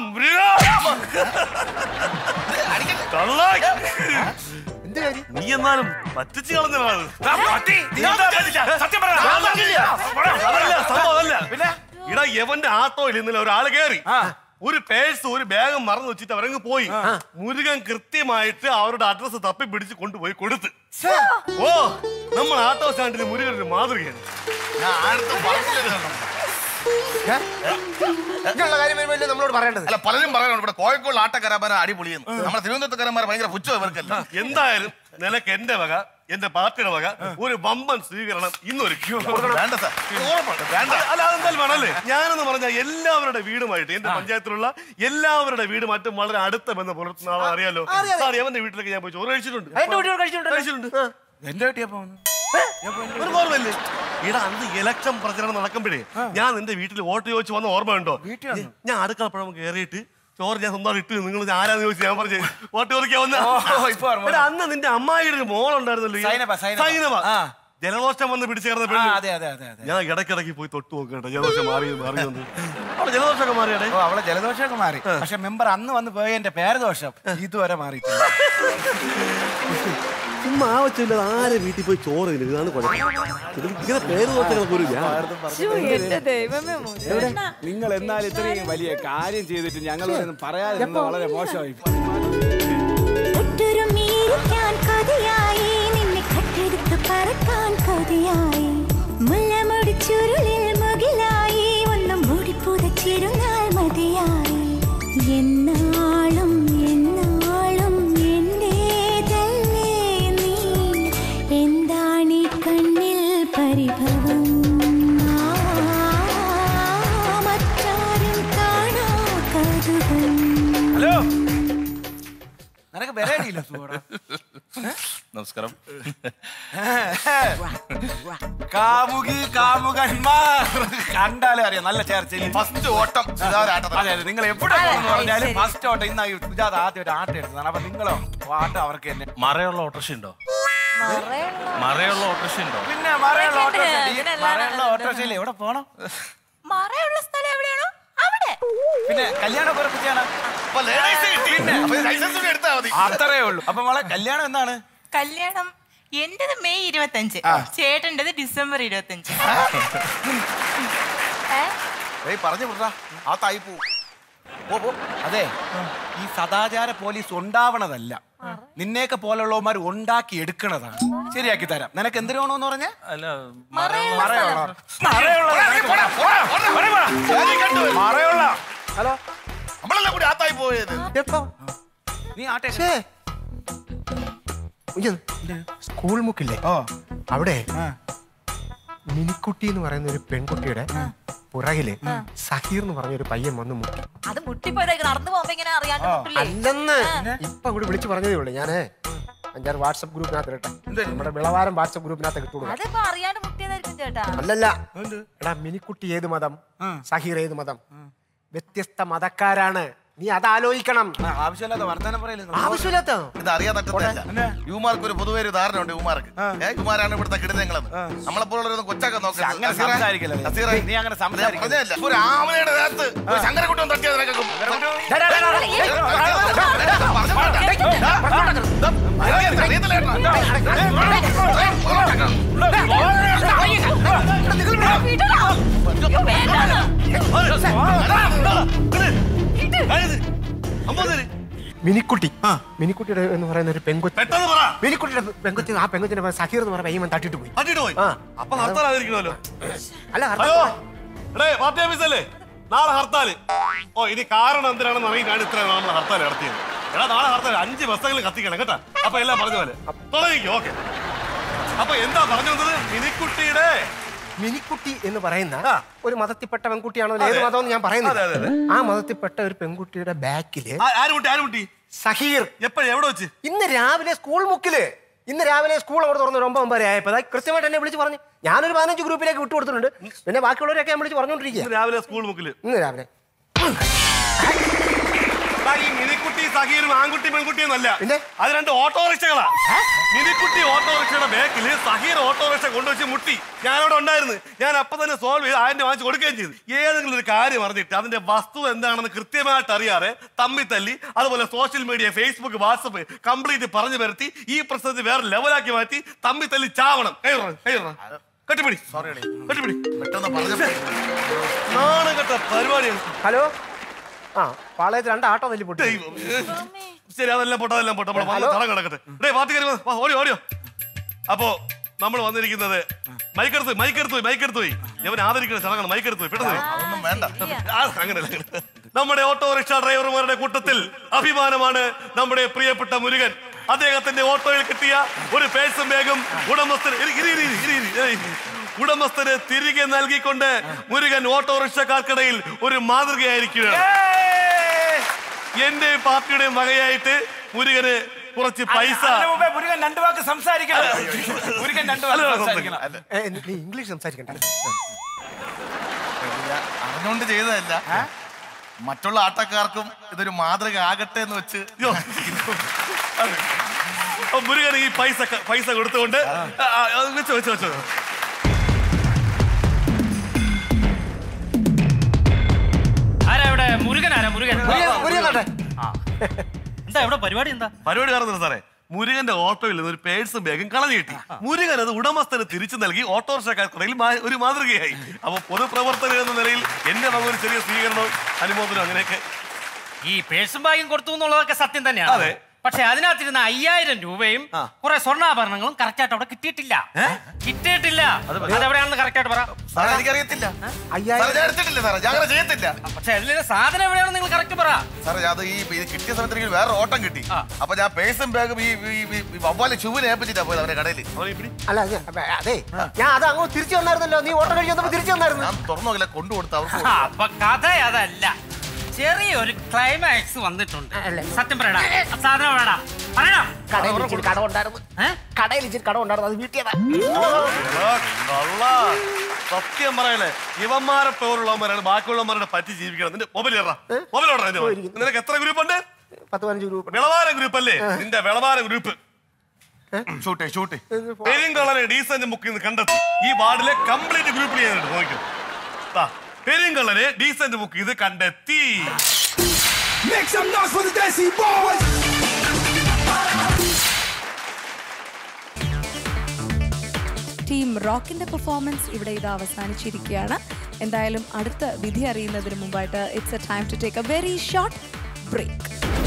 കള്ളാ. നീ എന്നാലും പറ്റിച്ച് കളഞ്ഞതാണ് സത്യം പറ അതല്ല സംഭവം അതല്ല പിന്നെ ഇടാ എവന്റെ ആട്ടോയിൽ ഇന്നലെ ഒരാള് കയറി ഒരു പേഴ്സ് ഒരു ബാഗ് മറന്നു വെച്ചിട്ട് അവരങ്ങ് പോയി മുരുകൻ കൃത്യമായിട്ട് അവരുടെ അഡ്രസ് തപ്പി പിടിച്ച് കൊണ്ടുപോയി കൊടുത്ത് ഓ നമ്മൾ ആട്ടോ സ്റ്റാൻഡിന് മുരുകൻ ഒരു മാതൃകയാണ് ഞാൻ അടുത്ത് പറഞ്ഞിരുന്നു ഇങ്ങനെയുള്ള കാര്യം വരുമ്പോൾ നമ്മളോട് പറയേണ്ടത് അല്ല പലരും പറയാനുണ്ട് ഇവിടെ കോഴിക്കോട് ആട്ടക്കരാമാർ അടിപൊളിയെന്ന് നമ്മുടെ തിരുവനന്തപുരത്തുകാരന്മാർ ഭയങ്കര പുച്ഛം ഇവർക്കല്ല എന്തായാലും നിനക്ക് എന്റെ വക എന്റെ പാർട്ടിയുടെ വക ഒരു വമ്പൻ സ്വീകരണം ഇന്നൊരുക്കി വേണ്ട സാർ വേണ്ട അല്ല അതെന്തായാലും വേണമല്ലേ ഞാനെന്ന് പറഞ്ഞാൽ എല്ലാവരുടെ വീടുമായിട്ട് എന്റെ പഞ്ചായത്തിലുള്ള എല്ലാവരുടെ വീടുമായിട്ടും വളരെ അടുത്ത ബന്ധം പുലർത്തുന്ന ആളെ അറിയാലോ അറിയാം. സാർ എവന്റെ വീട്ടിലേക്ക് ഞാൻ പോയി ചോറ് കഴിച്ചിട്ടുണ്ട് എന്റെ വീട്ടിൽ കഴിച്ചിട്ടുണ്ട് കഴിച്ചിട്ടുണ്ട് എന്റെ വീട്ടിയപ്പോ ഒരു ഓർമ്മയില്ലേ ഇടാ അന്ന് ഇലക്ഷൻ പ്രചരണം നടക്കുമ്പോഴേ ഞാൻ നിന്റെ വീട്ടിൽ വോട്ട് ചോദിച്ചു വന്ന ഓർമ്മയുണ്ടോ ഞാൻ അടുക്കളപ്പഴം കയറിയിട്ട് ചോറ് ഞാൻ സ്വന്തം ഇട്ട് നിങ്ങൾ ആരാന്ന് ചോദിച്ചു ഞാൻ പറഞ്ഞു വോട്ട് ചോദിക്കാൻ വന്ന ഓ, ഇപ്പൊ ഓർമ്മ എടാ, അന്ന് നിന്റെ അമ്മായിയുടെ ഒരു മോളുണ്ടായിരുന്നല്ലോ ഈ- സൈനബ, സൈനബ. സൈനബ. ആ. ജലദോഷം വന്ന് പിടിച്ചു കിടന്ന ആ, പെണ്ണ് അതെ അതെ അതെ അതെ ഞാൻ ഇടയ്ക്കിടയ്ക്ക് പോയി തൊട്ട് നോക്കട്ടെ ജലദോഷം മാറി മാറി വന്ന് അവിടെ ജലദോഷമൊക്കെ മാറിയാടേ ഓ അവളെ ജലദോഷമൊക്കെ മാറി പക്ഷെ മെമ്പർ അന്ന് വന്ന് പോയ എന്റെ പേരദോഷം ഇതുവരെ മാറിയിട്ടില്ല ചുമ്മാ ആവശ്യമില്ലാതെ ആരെ വീട്ടിൽ പോയി ചോറ് തിന്നുക? ഇതാണ് കുഴപ്പം ഇത് ഇങ്ങനെ പേര് ദോഷങ്ങളൊക്കെ ഒരു എവിടെ? നിങ്ങൾ എന്നാൽ ഇത്രയും വലിയ കാര്യം ചെയ്തിട്ട് ഞങ്ങളൊന്നും പറയാതെ വളരെ മോശമായി ഒട്ടൊരുമിയിരിക്കാൻ കൊതിയായി നിന്നെ കട്ടെടുത്ത് പറക്കാൻ കൊതിയായി മുല്ലമുടി ചുരുളിൽ മുകിലായി ഒന്ന് മുടി പുതച്ചിരുന്നാൽ മതിയായി എന്നാളും എന്നാളും എന്റേതല്ലേ നീ എന്താണീ കണ്ണിൽ പരിഭവം ആ, മറ്റാരും കാണാ കൗതുകം ഹലോ നിനക്ക് ബെരടിയില്ല നമസ്കാരം കാമുകി കാമുകന്മാർ കണ്ടാലേ അറിയാം നല്ല ചേർച്ചയിൽ ഫസ്റ്റ് ഓട്ടം സുജാത ആട്ടം അതെ അതെ നിങ്ങൾ എവിടെ പോകുന്നു പറഞ്ഞാലും ഫസ്റ്റ് ഓട്ടം ഇന്നാ ഈ സുജാത ആദ്യമായിട്ട് ആട്ടം എടുത്തതാണ് അപ്പൊ നിങ്ങളോ ആട്ടം അവർക്ക് തന്നെ മറയുള്ള ഓട്ടോറിക്ഷ ഉണ്ടോ മറയുള്ള ഓട്ടോറിക്ഷ ഉണ്ടോ പിന്നെ മറയുള്ള ഇതൊക്കെ ഉണ്ട്. ഓട്ടോറിക്ഷ ഈ ഇതിനെല്ലാം മറയുള്ള ഉണ്ട്. ഓട്ടോറിക്ഷയിൽ എവിടെ പോണം മറയുള്ള സ്ഥലം എവിടെയാണോ അവിടെ പിന്നെ കല്യാണം ഉറപ്പിച്ചാണ് ലൈസൻസ് കൂടി എടുത്താൽ മതി അത്രേ ഉള്ളൂ അപ്പൊ മോളെ കല്യാണം എന്നാണ് കല്യാണം എന്റേത് മെയ് ഇരുപത്തഞ്ച് ചേട്ടൻ്റെത് ഡിസംബർ ഇരുപത്തഞ്ച് ഏയ് പറഞ്ഞു വിടാ ആ തായി പോവും പോ, പോ. അതെ ഈ സദാചാര പോലീസ് ഉണ്ടാവണതല്ല നിന്നെയൊക്കെ പോലുള്ളവന്മാർ ഉണ്ടാക്കി എടുക്കണതാണ് ശരിയാക്കി തരാം നിനക്ക് എന്തിനു വേണമെന്ന് പറഞ്ഞ മറയുള്ള ഹലോ നമ്മളെല്ലാം കൂടി ആത്തായി പോയത് എപ്പോ നീ ആട്ടെ സ്കൂൾ മുക്കില്ലേ അവിടെ മിനിക്കുട്ടി എന്ന് പറയുന്ന ഒരു പെൺകുട്ടിയുടെ പുറകില് സഹീർ എന്ന് പറഞ്ഞ ഒരു പയ്യൻ വന്ന് മുട്ടി അത് മുട്ടിപ്പോയതായി നടന്നു പോകുമ്പോ ഇങ്ങനെ അറിയാണ്ട് മുട്ടില്ലേ അല്ലെന്ന് ഇപ്പൊ അങ്ങോട്ട് വിളിച്ചു പറഞ്ഞതേ ഉള്ളൂ ഞാനേ അഞ്ചാറ് വാട്സപ്പ് ഗ്രൂപ്പിനകത്ത് ഇരട്ടെ നമ്മുടെ വിളവാരം വാട്സപ്പ് ഗ്രൂപ്പിനകത്ത് കിട്ടുള്ളൂ അതിപ്പോ അറിയാണ്ട് മുട്ടിയതായിരിക്കും ചേട്ടാ അല്ലല്ല എടാ മിനിക്കുട്ടി ഏത് മതം സഹീർ ഏത് മതം വ്യത്യസ്ത മതക്കാരാണ് നീ അത് ആലോചിക്കണം ആവശ്യമില്ലാത്ത വർത്തമാനം പറയില്ല ആവശ്യമില്ലാത്ത ഇത് അറിയാൻ തട്ടത്തില്ല യുമാർക്ക് ഒരു പൊതുവെ ഒരു ധാരണ ഉണ്ട് യുമാർക്ക് ഏ യുമാരാണ് ഇവിടുത്തെ കിടുന്നങ്ങളെന്ന് നമ്മളെ പോലുള്ള കൊച്ചൊക്കെ നോക്കാം അങ്ങനെ സംസാരിക്കല്ലേ? നീ അങ്ങനെ സംസാരിക്കല്ലേ? ഒരു ആമയുടെ ദേഹത്ത് ഒരു ശങ്കരക്കുട്ടം തട്ടിയത് നിനക്കൊക്കെ. മിനിക്കുട്ടി മിനിക്കുട്ടിയുടെ എന്ന് പറയുന്ന ഒരു പെൺകുട്ടി പെട്ടെന്ന് പറ മിനിക്കുട്ടിയുടെ പെൺകുട്ടി ആ പെൺകുട്ടിയുടെ പേര് സഹീർ എന്ന് പറയുന്ന പയ്യൻ തട്ടിട്ട് പോയി മാറ്റിട്ട് പോയി ആ. അപ്പൊ ഹർത്താലായിരിക്കണമല്ലോ അല്ല ഹലോ എടേ പാർട്ടി ഓഫീസല്ലേ നാളെ ഹർത്താല് ഓ ഇനി കാരണം എന്തിനാണെന്ന് അറിയാൻ ഇത്ര നമ്മൾ ഹർത്താൽ നടത്തിയത് എടാ നാളെ ഹർത്താൽ അഞ്ച് ബസ്സെങ്കിലും കത്തിക്കണം കേട്ടാ അപ്പൊ എല്ലാം പറഞ്ഞ പോലെ തുടങ്ങിക്കോ ഓക്കെ അപ്പൊ എന്താ പറഞ്ഞു വന്നത് മിനിക്കുട്ടിയുടെ മിനിക്കുട്ടി എന്ന് പറയുന്ന ഒരു മതത്തിൽപ്പെട്ട പെൺകുട്ടിയാണോ ഏത് അതെ. മതം ഞാൻ പറയുന്നത് അതെ, അതെ, ആ മതത്തിൽപ്പെട്ട ഒരു പെൺകുട്ടിയുടെ ബാക്കില് ആ- ആര് കുട്ടി ആര് കുട്ടി സഹീർ എപ്പോഴും എവിടെ വെച്ച് ഇന്ന് രാവിലെ സ്കൂൾ മുക്കില് ഇന്ന് രാവിലെ സ്കൂൾ അവിടെ തുറന്ന് ഒരു ഒമ്പത് ഒമ്പത് ആയപ്പോ അതാ കൃത്യമായിട്ട് എന്നെ വിളിച്ച് പറഞ്ഞു ഞാനൊരു പതിനഞ്ച് ഗ്രൂപ്പിലേക്ക് വിട്ടു കൊടുത്തിട്ടുണ്ട് പിന്നെ ബാക്കിയുള്ളവരൊക്കെ ഞാൻ വിളിച്ച് പറഞ്ഞോണ്ടിരിക്കുക രാവിലെ സ്കൂൾ മുക്കില് ഇന്ന് രാവിലെ എടാ, ഈ മിനിക്കുട്ടി സഹീറും ആൺകുട്ടി പെൺകുട്ടിയും അല്ല അത് രണ്ട് ഓട്ടോറിക്ഷകളാ മിനിക്കുട്ടി ഓട്ടോറിക്ഷയുടെ ബാക്കിൽ സഹീർ ഓട്ടോറിക്ഷ കൊണ്ടുവച്ച് മുട്ടി ഞാനവിടെ ഉണ്ടായിരുന്നു ഞാൻ അപ്പൊ തന്നെ സോൾവ് ചെയ്ത് ആയിരം രൂപ വാങ്ങിച്ച് കൊടുക്കുകയും ചെയ്തു ഏതെങ്കിലും ഒരു കാര്യം അറിഞ്ഞിട്ട് അതിന്റെ വസ്തു എന്താണെന്ന് കൃത്യമായിട്ട് അറിയാതെ തമ്മി തല്ലി അതുപോലെ social media Facebook WhatsApp complete പറഞ്ഞു വരുത്തി ഈ പ്രശ്നത്തെ വേറെ ലെവലാക്കി മാറ്റി തമ്മി തല്ലി ചാവണം കൈറ കൈറ കെട്ടിപ്പിടി സോറി കെട്ടിപ്പിടി പെട്ടെന്ന് പറഞ്ഞു നാണകെട്ട പരിപാടിയാണ് ഹലോ ആ പാളയത്ത് രണ്ട് ആട്ടോ നെല്ലി പൊട്ടി ശരി അതെല്ലാം പോട്ടെ അതെല്ലാം പോട്ടെ നമ്മള് വന്ന് തളം കിടക്കട്ടെ ഡേ പാർട്ടി കയറി വാ, വാ, ഓടിയോ ഓടിയോ അപ്പോ നമ്മൾ വന്നിരിക്കുന്നത് മൈക്കെടുത്ത് മൈക്കെടുത്ത് പോയി മൈക്കെടുത്ത് പോയി ഇവൻ ആദരിക്കുന്ന ചടങ്ങാണ് മൈക്കെടുത്ത് പോയി, പെട്ടെന്ന് പോയി. ഒന്നും വേണ്ട ആ, അങ്ങനെയല്ല അങ്ങനെ. നമ്മുടെ ഓട്ടോറിക്ഷ ഡ്രൈവർമാരുടെ കൂട്ടത്തിൽ അഭിമാനമാണ് നമ്മുടെ പ്രിയപ്പെട്ട മുരുകൻ അദ്ദേഹത്തിന്റെ ഓട്ടോയിൽ കിട്ടിയ ഒരു പേഴ്സും ബാഗും ഉടമസ്ഥന് ഇരി, ഇരി, ഇരി, ഇരി, ഇരി, ഏയ്. ഉടമസ്ഥന് തിരികെ നൽകിക്കൊണ്ട് മുരുകൻ ഓട്ടോറിക്ഷക്കാർക്കിടയിൽ ഒരു മാതൃകയായിരിക്കുകയാണ് എന്റെ പാർട്ടിയുടെയും വകയായിട്ട് മുരുകന് കുറച്ച് പൈസ അതിന് മുമ്പേ മുരുകൻ രണ്ടു വാക്ക് സംസാരിക്കണം മുരുകൻ രണ്ടു വാക്ക് അല്ല, സംസാരിക്കണം ഏ, നീ ഇംഗ്ലീഷ് സംസാരിക്കണ്ട അറിഞ്ഞുകൊണ്ട് ചെയ്തതല്ല മറ്റുള്ള ആട്ടക്കാർക്കും ഇതൊരു മാതൃക ആകട്ടെ എന്ന് വെച്ച് അപ്പൊ മുരുകൻ ഈ പൈസ പൈസ കൊടുത്തുകൊണ്ട് ആ, ആ, അത് വെച്ചോ വെച്ചോ വെച്ചോ ആരാ ഇവിടെ മുരുകൻ ആരാ മുരുകൻ മുരുകൻ- മുരുകൻ ആ. എന്താ ഇവിടെ പരിപാടി എന്താ പരിപാടി കാണുന്നില്ല സാറേ മുരുകന്റെ ഓട്ടോയിൽ നിന്ന് ഒരു പേഴ്സും ബാഗും കളഞ്ഞു കിട്ടി മുരുകൻ അത് ഉടമസ്ഥന് തിരിച്ചു നൽകി ഓട്ടോറിക്ഷക്കാർക്കിടയിൽ മാ- ഒരു മാതൃകയായി അപ്പൊ പൊതുപ്രവർത്തകൻ എന്ന നിലയിൽ എന്റെ വക ഒരു ചെറിയ സ്വീകരണവും അനുമോദനവും അങ്ങനെയൊക്കെ ഈ പേഴ്സും ബാഗും കൊടുത്തു എന്നുള്ളതൊക്കെ സത്യം തന്നെയാണ് അതെ. പക്ഷെ അതിനകത്തിരുന്ന അയ്യായിരം രൂപയും കുറെ സ്വർണ്ണാഭരണങ്ങളും കറക്റ്റ് ആയിട്ട് അവിടെ കിട്ടിയിട്ടില്ല കിട്ടിയിട്ടില്ല അതെവിടെയാണെന്ന് കറക്റ്റ് ആയിട്ട് പറ സാറേ എനിക്കറിയത്തില്ല സാറേ, ഞാൻ എടുത്തിട്ടില്ല സാറേ ഞാൻ അങ്ങനെ ചെയ്യത്തില്ല പക്ഷെ അതിലെ സാധനം എവിടെയാണെന്ന് നിങ്ങൾ കറക്റ്റ് പറ സാറേ അത് ഈ ഇത് കിട്ടിയ സമയത്ത് എനിക്ക് വേറെ ഓട്ടം കിട്ടി അപ്പൊ ഞാൻ പേഴ്സും ബാഗും ഈ ഈ- ഈ- ഈ വവ്വാലെ ചുവിനെ ഏൽപ്പിച്ചിട്ടാ പോയത് അവന്റെ കടയിൽ അല്ല ഞാൻ- അപ്പ- അതെ ഞാൻ അത് അങ്ങോട്ട് തിരിച്ചു വന്നായിരുന്നല്ലോ നീ ഓട്ടം കഴിഞ്ഞ് വന്നപ്പോ തിരിച്ചു വന്നായിരുന്നു ഞാൻ തുറന്നു നോക്കില്ല കൊണ്ടുകൊടുത്ത് അവർക്ക് ആ, അപ്പൊ കഥ അതല്ല ചെറിയൊരു ക്ലൈമാക്സ് വന്നിട്ടുണ്ട് സത്യം പറയടാ സാധനം വേടാ പറയടാ കടയിൽ ഇച്ചിരി കടം ഉണ്ടായിരുന്നു കടയിൽ ഇച്ചിരി കടം ഉണ്ടായിരുന്നു അത് വീട്ടിയതാ കള്ളാ. സത്യം പറയലേ ഇവന്മാരെ പോലുള്ളവന്മാരാണ് ബാക്കിയുള്ളവന്മാരുടെ പറ്റി ജീവിക്കണം നിന്റെ മൊബൈൽ ഇറ മൊബൈൽ ഓർഡർ നിനക്ക് എത്ര ഗ്രൂപ്പ് ഉണ്ട് പത്ത് പതിനഞ്ച് ഗ്രൂപ്പ് വിളവാര ഗ്രൂപ്പ് അല്ലേ നിന്റെ വിളവാര ഗ്രൂപ്പ് ഷൂട്ടേ ഷൂട്ടേ പെരിങ്കള്ളനെ ഡീസന്റ് മുക്കിൽ നിന്ന് കണ്ടെത്തി ഈ വാർഡിലെ കംപ്ലീറ്റ് ഗ്രൂപ്പിൽ ചെയ്യാനുണ്ട് നോക്കും പെരിങ്കള്ളനെ ഡീസന്റ് മുക്ക് ഇത് കണ്ടെത്തി Make some noise for the Desi Boys! Team റോക്കിന്റെ പെർഫോമൻസ് ഇവിടെ ഇത് അവസാനിച്ചിരിക്കുകയാണ് എന്തായാലും അടുത്ത വിധി അറിയുന്നതിന് മുമ്പായിട്ട് it's a time to take a very short break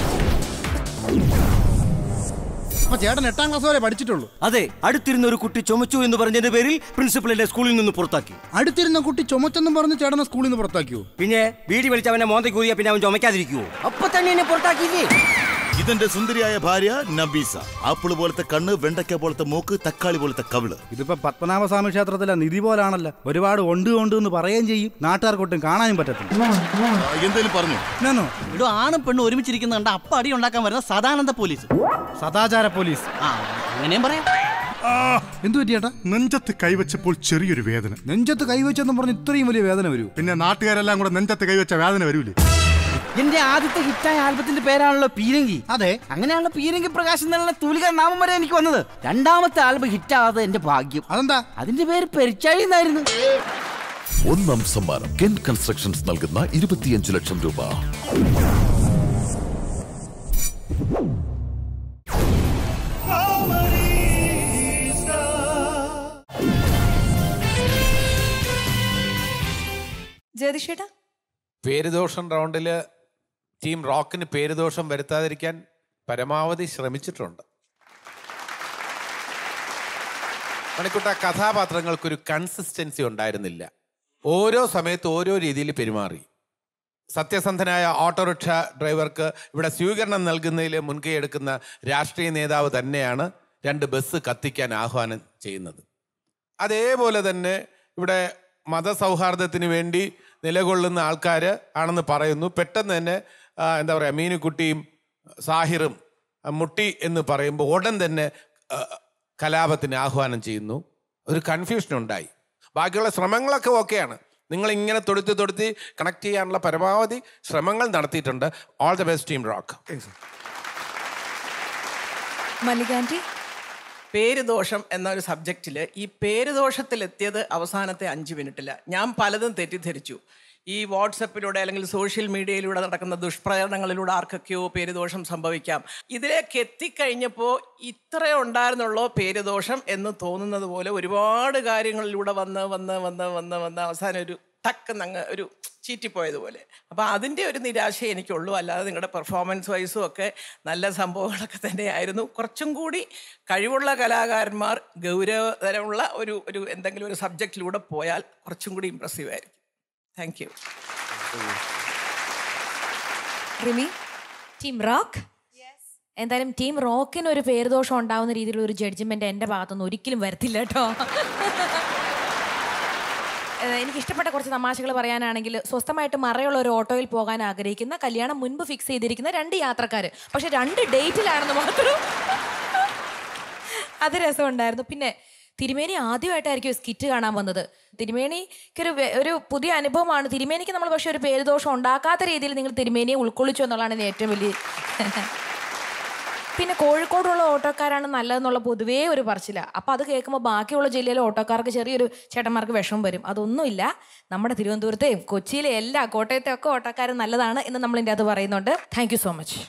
അപ്പൊ ചേട്ടൻ എട്ടാം ക്ലാസ് വരെ പഠിച്ചിട്ടുള്ളൂ അതെ അടുത്തിരുന്ന ഒരു കുട്ടി ചുമച്ചു എന്ന് പറഞ്ഞതിന്റെ പേരിൽ പ്രിൻസിപ്പൽ എന്നെ സ്കൂളിൽ നിന്ന് പുറത്താക്കി അടുത്തിരുന്ന കുട്ടി ചുമച്ചെന്നും പറഞ്ഞ് ചേട്ടനെ സ്കൂളിൽ നിന്ന് പുറത്താക്കിയോ പിന്നെ വീടി വലിച്ച് അവനെ മോന്തയ്ക്ക് ഊരിയ പിന്നെ അവൻ ചുമക്കാതിരിക്കുവോ അപ്പൊ തന്നെ എന്നെ പുറത്താക്കിയില്ലേ ഇതെന്റെ സുന്ദരിയായ ഭാര്യ നബീസ ആപ്പിള് പോലത്തെ കണ്ണ് വെണ്ടയ്ക്ക പോലത്തെ മൂക്ക് തക്കാളി പോലത്തെ കവിള് ഇതിപ്പോ പത്മനാഭസ്വാമി ക്ഷേത്രത്തിലെ നിധി പോലാണല്ലോ ഒരുപാട് ഉണ്ട് ഉണ്ട് എന്ന് പറയുകയും ചെയ്യും നാട്ടുകാർക്കൊട്ടും കാണാനും പറ്റത്തില്ല എന്തേലും പറഞ്ഞു ഞാനോ ഇവിടെ ആണും പെണ്ണും ഒരുമിച്ചിരിക്കുന്ന കണ്ട അപ്പ അടി ഉണ്ടാക്കാൻ വരുന്ന സദാനന്ദ പോലീസ് സദാചാര പോലീസ് ആ അങ്ങനെയും പറയാം എന്തു പറ്റിയേട്ടാ നെഞ്ചത്ത് കൈവച്ചപ്പോൾ ചെറിയൊരു വേദന നെഞ്ചത്ത് കൈവച്ചെന്നും പറഞ്ഞ് ഇത്രയും വലിയ വേദന വരൂ പിന്നെ നാട്ടുകാരെല്ലാം കൂടെ നെഞ്ചത്ത് കൈവച്ച വേദന വരൂലേ എന്റെ ആദ്യത്തെ ഹിറ്റായ ആൽബത്തിന്റെ പേരാണല്ലോ പീരങ്കി അതെ അങ്ങനെയാണല്ലോ പീരങ്കി പ്രകാശ് എന്നുള്ള തൂലിക നാമം വരെ എനിക്ക് വന്നത് രണ്ടാമത്തെ ആൽബം ഹിറ്റാവാതെ എന്റെ ഭാഗ്യം അതെന്താ അതിന്റെ പേര് പെരിച്ചാഴി എന്നായിരുന്നു ഒന്നാം സമ്മാനം കെൻ കൺസ്ട്രക്ഷൻസ് നൽകുന്ന ഇരുപത്തിയഞ്ച് ലക്ഷം രൂപ ജ്യോതിഷേട്ടാ പേരുദോഷം റൗണ്ടിൽ ടീം റോക്കിന് പേരുദോഷം വരുത്താതിരിക്കാൻ പരമാവധി ശ്രമിച്ചിട്ടുണ്ട് മണിക്കുട്ട കഥാപാത്രങ്ങൾക്കൊരു കൺസിസ്റ്റൻസി ഉണ്ടായിരുന്നില്ല ഓരോ സമയത്ത് ഓരോ രീതിയിൽ പെരുമാറി സത്യസന്ധനായ ഓട്ടോറിക്ഷ ഡ്രൈവർക്ക് ഇവിടെ സ്വീകരണം നൽകുന്നതിൽ മുൻകൈ എടുക്കുന്ന രാഷ്ട്രീയ നേതാവ് തന്നെയാണ് രണ്ട് ബസ് കത്തിക്കാൻ ആഹ്വാനം ചെയ്യുന്നത് അതേപോലെ തന്നെ ഇവിടെ മതസൗഹാർദ്ദത്തിന് വേണ്ടി നിലകൊള്ളുന്ന ആൾക്കാർ ആണെന്ന് പറയുന്നു പെട്ടെന്ന് തന്നെ ആ, എന്താ പറയുക മീനുക്കുട്ടിയും സാഹിറും ആ, മുട്ടി എന്ന് പറയുമ്പോൾ ഉടൻ തന്നെ ആ, കലാപത്തിന് ആഹ്വാനം ചെയ്യുന്നു ഒരു കൺഫ്യൂഷൻ ഉണ്ടായി ബാക്കിയുള്ള ശ്രമങ്ങളൊക്കെ ഓക്കെയാണ് നിങ്ങൾ ഇങ്ങനെ തൊടുത്തി തൊടുത്തി കണക്ട് ചെയ്യാനുള്ള പരമാവധി ശ്രമങ്ങൾ നടത്തിയിട്ടുണ്ട് all the best team Rock Mallika aunty പേരുദോഷം എന്ന ഒരു സബ്ജക്റ്റിൽ ഈ പേരുദോഷത്തിലെത്തിയത് അവസാനത്തെ അഞ്ച് മിനിറ്റില്ല ഞാൻ പലതും തെറ്റിദ്ധരിച്ചു ഈ വാട്സപ്പിലൂടെ അല്ലെങ്കിൽ സോഷ്യൽ മീഡിയയിലൂടെ നടക്കുന്ന ദുഷ്പ്രചരണങ്ങളിലൂടെ ആർക്കൊക്കെയോ പേരുദോഷം സംഭവിക്കാം ഇതിലേക്ക് എത്തിക്കഴിഞ്ഞപ്പോൾ ഇത്രേ ഉണ്ടായിരുന്നുള്ളോ പേരുദോഷം എന്ന് തോന്നുന്നത് പോലെ ഒരുപാട് കാര്യങ്ങളിലൂടെ വന്ന് വന്ന് വന്ന് വന്ന് വന്ന് അവസാനം ഒരു ടക്ക് അങ്ങ് ഒരു ചീറ്റിപ്പോയതുപോലെ അപ്പോൾ അതിൻ്റെ ഒരു നിരാശ എനിക്കുള്ളൂ അല്ലാതെ നിങ്ങളുടെ പെർഫോമൻസ് വൈസും ഒക്കെ നല്ല സംഭവങ്ങളൊക്കെ തന്നെയായിരുന്നു കുറച്ചും കൂടി കഴിവുള്ള കലാകാരന്മാർ ഗൗരവതരമുള്ള ഒരു ഒരു എന്തെങ്കിലും ഒരു സബ്ജക്റ്റിലൂടെ പോയാൽ കുറച്ചും കൂടി ഇമ്പ്രസീവ് ആയിരിക്കും thank you Rimi team Rock എന്തായാലും ടീം റോക്കിന് ഒരു പേരുദോഷം ഉണ്ടാവുന്ന രീതിയിലുള്ള ഒരു ജഡ്ജ്മെന്റ് എന്റെ ഭാഗത്തുനിന്ന് ഒരിക്കലും വരത്തില്ല കേട്ടോ ഏഹ് എനിക്ക് ഇഷ്ടപ്പെട്ട കുറച്ച് തമാശകൾ പറയാനാണെങ്കിൽ സ്വസ്ഥമായിട്ട് മറയുള്ള ഒരു ഓട്ടോയിൽ പോകാൻ ആഗ്രഹിക്കുന്ന കല്യാണം മുൻപ് ഫിക്സ് ചെയ്തിരിക്കുന്ന രണ്ട് യാത്രക്കാർ പക്ഷെ രണ്ട് ഡേറ്റിലാണെന്ന് മാത്രം അത് രസമുണ്ടായിരുന്നു പിന്നെ തിരുമേനി ആദ്യമായിട്ടായിരിക്കും സ്കിറ്റ് കാണാൻ വന്നത് തിരുമേനിക്ക് ഒരു വെ- ഒരു പുതിയ അനുഭവമാണ് തിരുമേനിക്ക് നമ്മൾ പക്ഷെ ഒരു പേരുദോഷം ഉണ്ടാക്കാത്ത രീതിയിൽ നിങ്ങൾ തിരുമേനിയെ ഉൾക്കൊള്ളിച്ചു എന്നുള്ളതാണ് ഇതിന് ഏറ്റവും വലിയ പിന്നെ കോഴിക്കോടുള്ള ഓട്ടോക്കാരാണ് നല്ലതെന്നുള്ള പൊതുവേ ഒരു പറച്ചില്ല അപ്പോൾ അത് കേൾക്കുമ്പോൾ ബാക്കിയുള്ള ജില്ലയിലെ ഓട്ടോക്കാർക്ക് ചെറിയൊരു ചേട്ടന്മാർക്ക് വിഷമം വരും അതൊന്നുമില്ല നമ്മുടെ തിരുവനന്തപുരത്തെയും കൊച്ചിയിലെ എല്ലാ കോട്ടയത്തെ ഒക്കെ ഓട്ടോക്കാരും നല്ലതാണ് എന്ന് നമ്മൾ ഇതിൻ്റെ അത് പറയുന്നുണ്ട് താങ്ക് യു സോ മച്ച്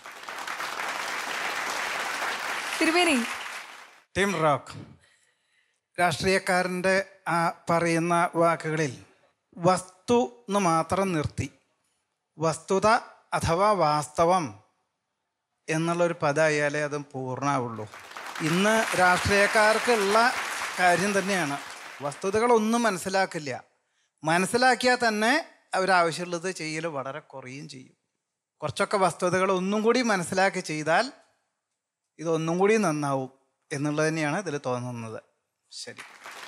തിരുമേനി ടീം റോക്ക് രാഷ്ട്രീയക്കാരൻ്റെ ആ പറയുന്ന വാക്കുകളിൽ വസ്തു എന്ന് മാത്രം നിർത്തി വസ്തുത അഥവാ വാസ്തവം എന്നുള്ളൊരു പദമായാലേ അത് പൂർണ്ണമാവുള്ളൂ ഇന്ന് രാഷ്ട്രീയക്കാർക്കുള്ള കാര്യം തന്നെയാണ് വസ്തുതകളൊന്നും മനസ്സിലാക്കില്ല മനസ്സിലാക്കിയാൽ തന്നെ അവരാവശ്യമുള്ളത് ചെയ്യൽ വളരെ കുറയും ചെയ്യും കുറച്ചൊക്കെ വസ്തുതകൾ ഒന്നും കൂടി മനസ്സിലാക്കി ചെയ്താൽ ഇതൊന്നും കൂടി നന്നാവും എന്നുള്ളത് തന്നെയാണ് ഇതിൽ തോന്നുന്നത് ശരി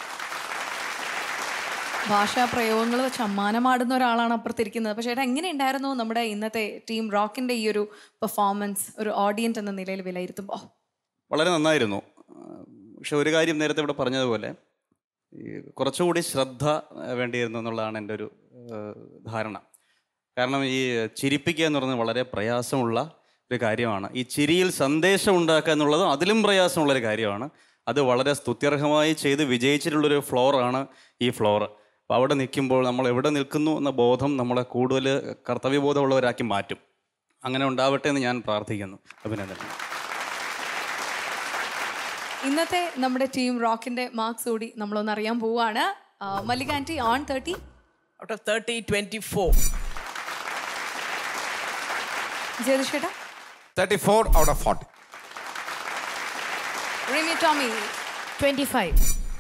ഭാഷാ പ്രയോഗങ്ങൾ വെച്ച് അമ്മാനമാടുന്ന ഒരാളാണ് അപ്പുറത്തിരിക്കുന്നത് പക്ഷേ ചേട്ടാ എങ്ങനെയുണ്ടായിരുന്നു നമ്മുടെ ഇന്നത്തെ ടീം റോക്കിന്റെ ഈ ഒരു പെർഫോമൻസ് ഒരു ഓഡിയൻസ് എന്ന നിലയിൽ വിലയിരുത്തുമ്പോൾ വളരെ നന്നായിരുന്നു പക്ഷെ ഒരു കാര്യം നേരത്തെ ഇവിടെ പറഞ്ഞതുപോലെ ഈ കുറച്ചുകൂടി ശ്രദ്ധ ഏഹ്, വേണ്ടിയിരുന്നു എന്നുള്ളതാണ് എൻ്റെ ഒരു ഏഹ്, ധാരണ കാരണം ഈ ചിരിപ്പിക്കുക എന്ന് പറയുന്നത് വളരെ പ്രയാസമുള്ള ഒരു കാര്യമാണ് ഈ ചിരിയിൽ സന്ദേശം ഉണ്ടാക്കുക എന്നുള്ളതും അതിലും പ്രയാസമുള്ള ഒരു കാര്യമാണ് അത് വളരെ സ്തുത്യർഹമായി ചെയ്ത് വിജയിച്ചിട്ടുള്ളൊരു ഫ്ലോറാണ് ഈ ഫ്ലോർ അപ്പോൾ അവിടെ നിൽക്കുമ്പോൾ നമ്മൾ എവിടെ നിൽക്കുന്നു എന്ന ബോധം നമ്മളെ കൂടുതൽ കർത്തവ്യബോധമുള്ളവരാക്കി മാറ്റും അങ്ങനെ ഉണ്ടാവട്ടെ എന്ന് ഞാൻ പ്രാർത്ഥിക്കുന്നു അഭിനന്ദനം ഇന്നത്തെ നമ്മുടെ ടീം റോക്കിന്റെ മാർക്സ് കൂടി നമ്മളൊന്ന് അറിയാൻ പോവാണ് ആ, Mallika aunty on thirty out of thirty twenty four ജയതിഷേട്ടാ thirty four out of forty Rimi Tomy twenty five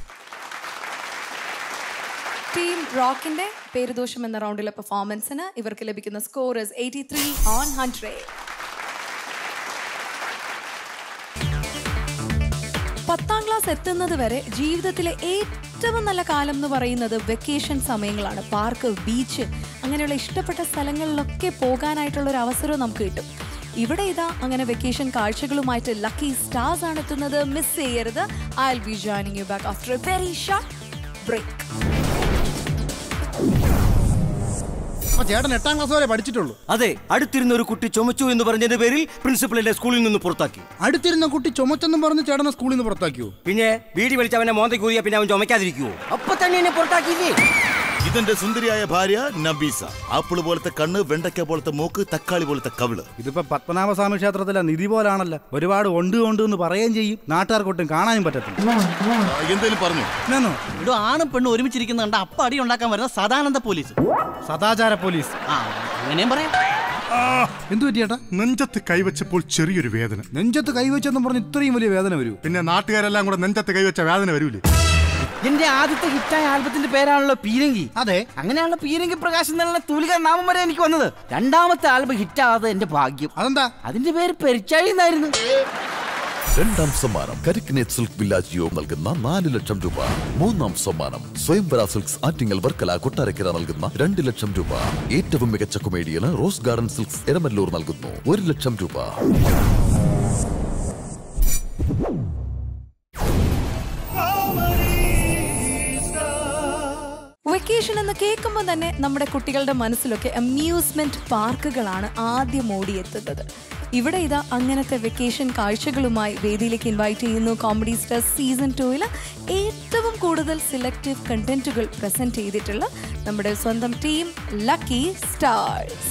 team റോക്കിന്റെ പേരുദോഷം എന്ന റൗണ്ടിലെ പെർഫോമൻസിന് ഇവർക്ക് ലഭിക്കുന്ന score eighty three on hundred പത്താം ക്ലാസ് എത്തുന്നത് വരെ ജീവിതത്തിലെ ഏറ്റവും നല്ല കാലം എന്ന് പറയുന്നത് വെക്കേഷൻ സമയങ്ങളാണ് പാർക്ക് ബീച്ച് അങ്ങനെയുള്ള ഇഷ്ടപ്പെട്ട സ്ഥലങ്ങളിലൊക്കെ പോകാനായിട്ടുള്ള ഒരു അവസരവും നമുക്ക് കിട്ടും ഇവിടെ ഇതാ അങ്ങനെ വെക്കേഷൻ കാഴ്ചകളുമായിട്ട് ലക്കി സ്റ്റാർസ് ആണ് എത്തുന്നത് മിസ് ചെയ്യരുത് I will be joining you back after a very short break ആ ചേട്ടൻ എട്ടാം ക്ലാസ് വരെ പഠിച്ചിട്ടുള്ളൂ അതെ അടുത്തിരുന്ന ഒരു കുട്ടി ചുമച്ചു എന്ന് പറഞ്ഞതിന്റെ പേരിൽ പ്രിൻസിപ്പൽ എന്നെ സ്കൂളിൽ നിന്ന് പുറത്താക്കി അടുത്തിരുന്ന കുട്ടി ചുമച്ചെന്നും പറഞ്ഞ് ചേട്ടനെ സ്കൂളിൽ നിന്ന് പുറത്താക്കിയോ പിന്നെ വീടി വലിച്ച് അവന്റെ മോന്തയ്ക്ക് ഊതിയ പിന്നെ അവൻ ചുമക്കാതിരിക്കുവോ അപ്പൊ തന്നെ എന്നെ പുറത്താക്കിയില്ലേ ഇതെന്റെ സുന്ദരിയായ ഭാര്യ നബീസ ആപ്പിള് പോലത്തെ കണ്ണ് വെണ്ടയ്ക്ക പോലത്തെ മൂക്ക് തക്കാളി പോലത്തെ കവിള് ഇതിപ്പോ പത്മനാഭസ്വാമി ക്ഷേത്രത്തിലെ നിധി പോലാണല്ലോ ഒരുപാട് ഉണ്ട് കൊണ്ട് എന്ന് പറയുകയും ചെയ്യും നാട്ടുകാർക്കൊട്ടും കാണാനും പറ്റത്തില്ല എന്തേലും പറഞ്ഞു ഇവിടെ ആണും പെണ്ണും ഒരുമിച്ചിരിക്കുന്ന കണ്ട അപ്പ അടി ഉണ്ടാക്കാൻ വരുന്ന സദാനന്ദ പോലീസ് സദാചാര പോലീസ് ആ അങ്ങനെയും പറയാം എന്തു പറ്റിയേട്ടാ നെഞ്ചത്ത് കൈവച്ചപ്പോൾ ചെറിയൊരു വേദന നെഞ്ചത്ത് കൈവച്ചെന്നും പറഞ്ഞ് ഇത്രയും വലിയ വേദന വരൂ പിന്നെ നാട്ടുകാരെല്ലാം കൂടെ നെഞ്ചത്ത് കൈവച്ച വേദന വരൂലേ എന്റെ ആദ്യത്തെ ഹിറ്റായ ആൽബത്തിന്റെ പേരാണല്ലോ പീരങ്കി അതെ അങ്ങനെയാണല്ലോ പീരങ്കി പ്രകാശ് എന്നുള്ള തൂലിക നാമം വരെ എനിക്ക് വന്നത് രണ്ടാമത്തെ ആൽബം ഹിറ്റാകാതെ എന്റെ ഭാഗ്യം അതെന്താ അതിന്റെ പേര് പെരിച്ചാഴി എന്നായിരുന്നു രണ്ടാം സമ്മാനം കരിക്കിനേറ്റ് സിൽക്ക് വില്ലാജ് യോ നൽകുന്ന നാല് ലക്ഷം രൂപ മൂന്നാം സമ്മാനം സ്വയംവര സിൽക്സ് ആറ്റിങ്ങൽ വർക്കല കൊട്ടാരക്കര നൽകുന്ന രണ്ട് ലക്ഷം രൂപ ഏറ്റവും മികച്ച കൊമേഡിയന് റോസ് ഗാർഡൻ സിൽക്സ് എരമല്ലൂർ നൽകുന്നു ഒരു ലക്ഷം രൂപ വെക്കേഷൻ എന്ന് കേൾക്കുമ്പോൾ തന്നെ നമ്മുടെ കുട്ടികളുടെ മനസ്സിലൊക്കെ അമ്യൂസ്മെന്റ് പാർക്കുകളാണ് ആദ്യം ഓടിയെത്തുന്നത് ഇവിടെ ഇതാ അങ്ങനത്തെ വെക്കേഷൻ കാഴ്ചകളുമായി വേദിയിലേക്ക് ഇൻവൈറ്റ് ചെയ്യുന്നു കോമഡി സ്റ്റാർ സീസൺ ടൂവിൽ ഏറ്റവും കൂടുതൽ സിലക്റ്റീവ് കണ്ടന്റുകൾ പ്രസന്റ് ചെയ്തിട്ടുള്ള നമ്മുടെ സ്വന്തം ടീം ലക്കി സ്റ്റാർസ്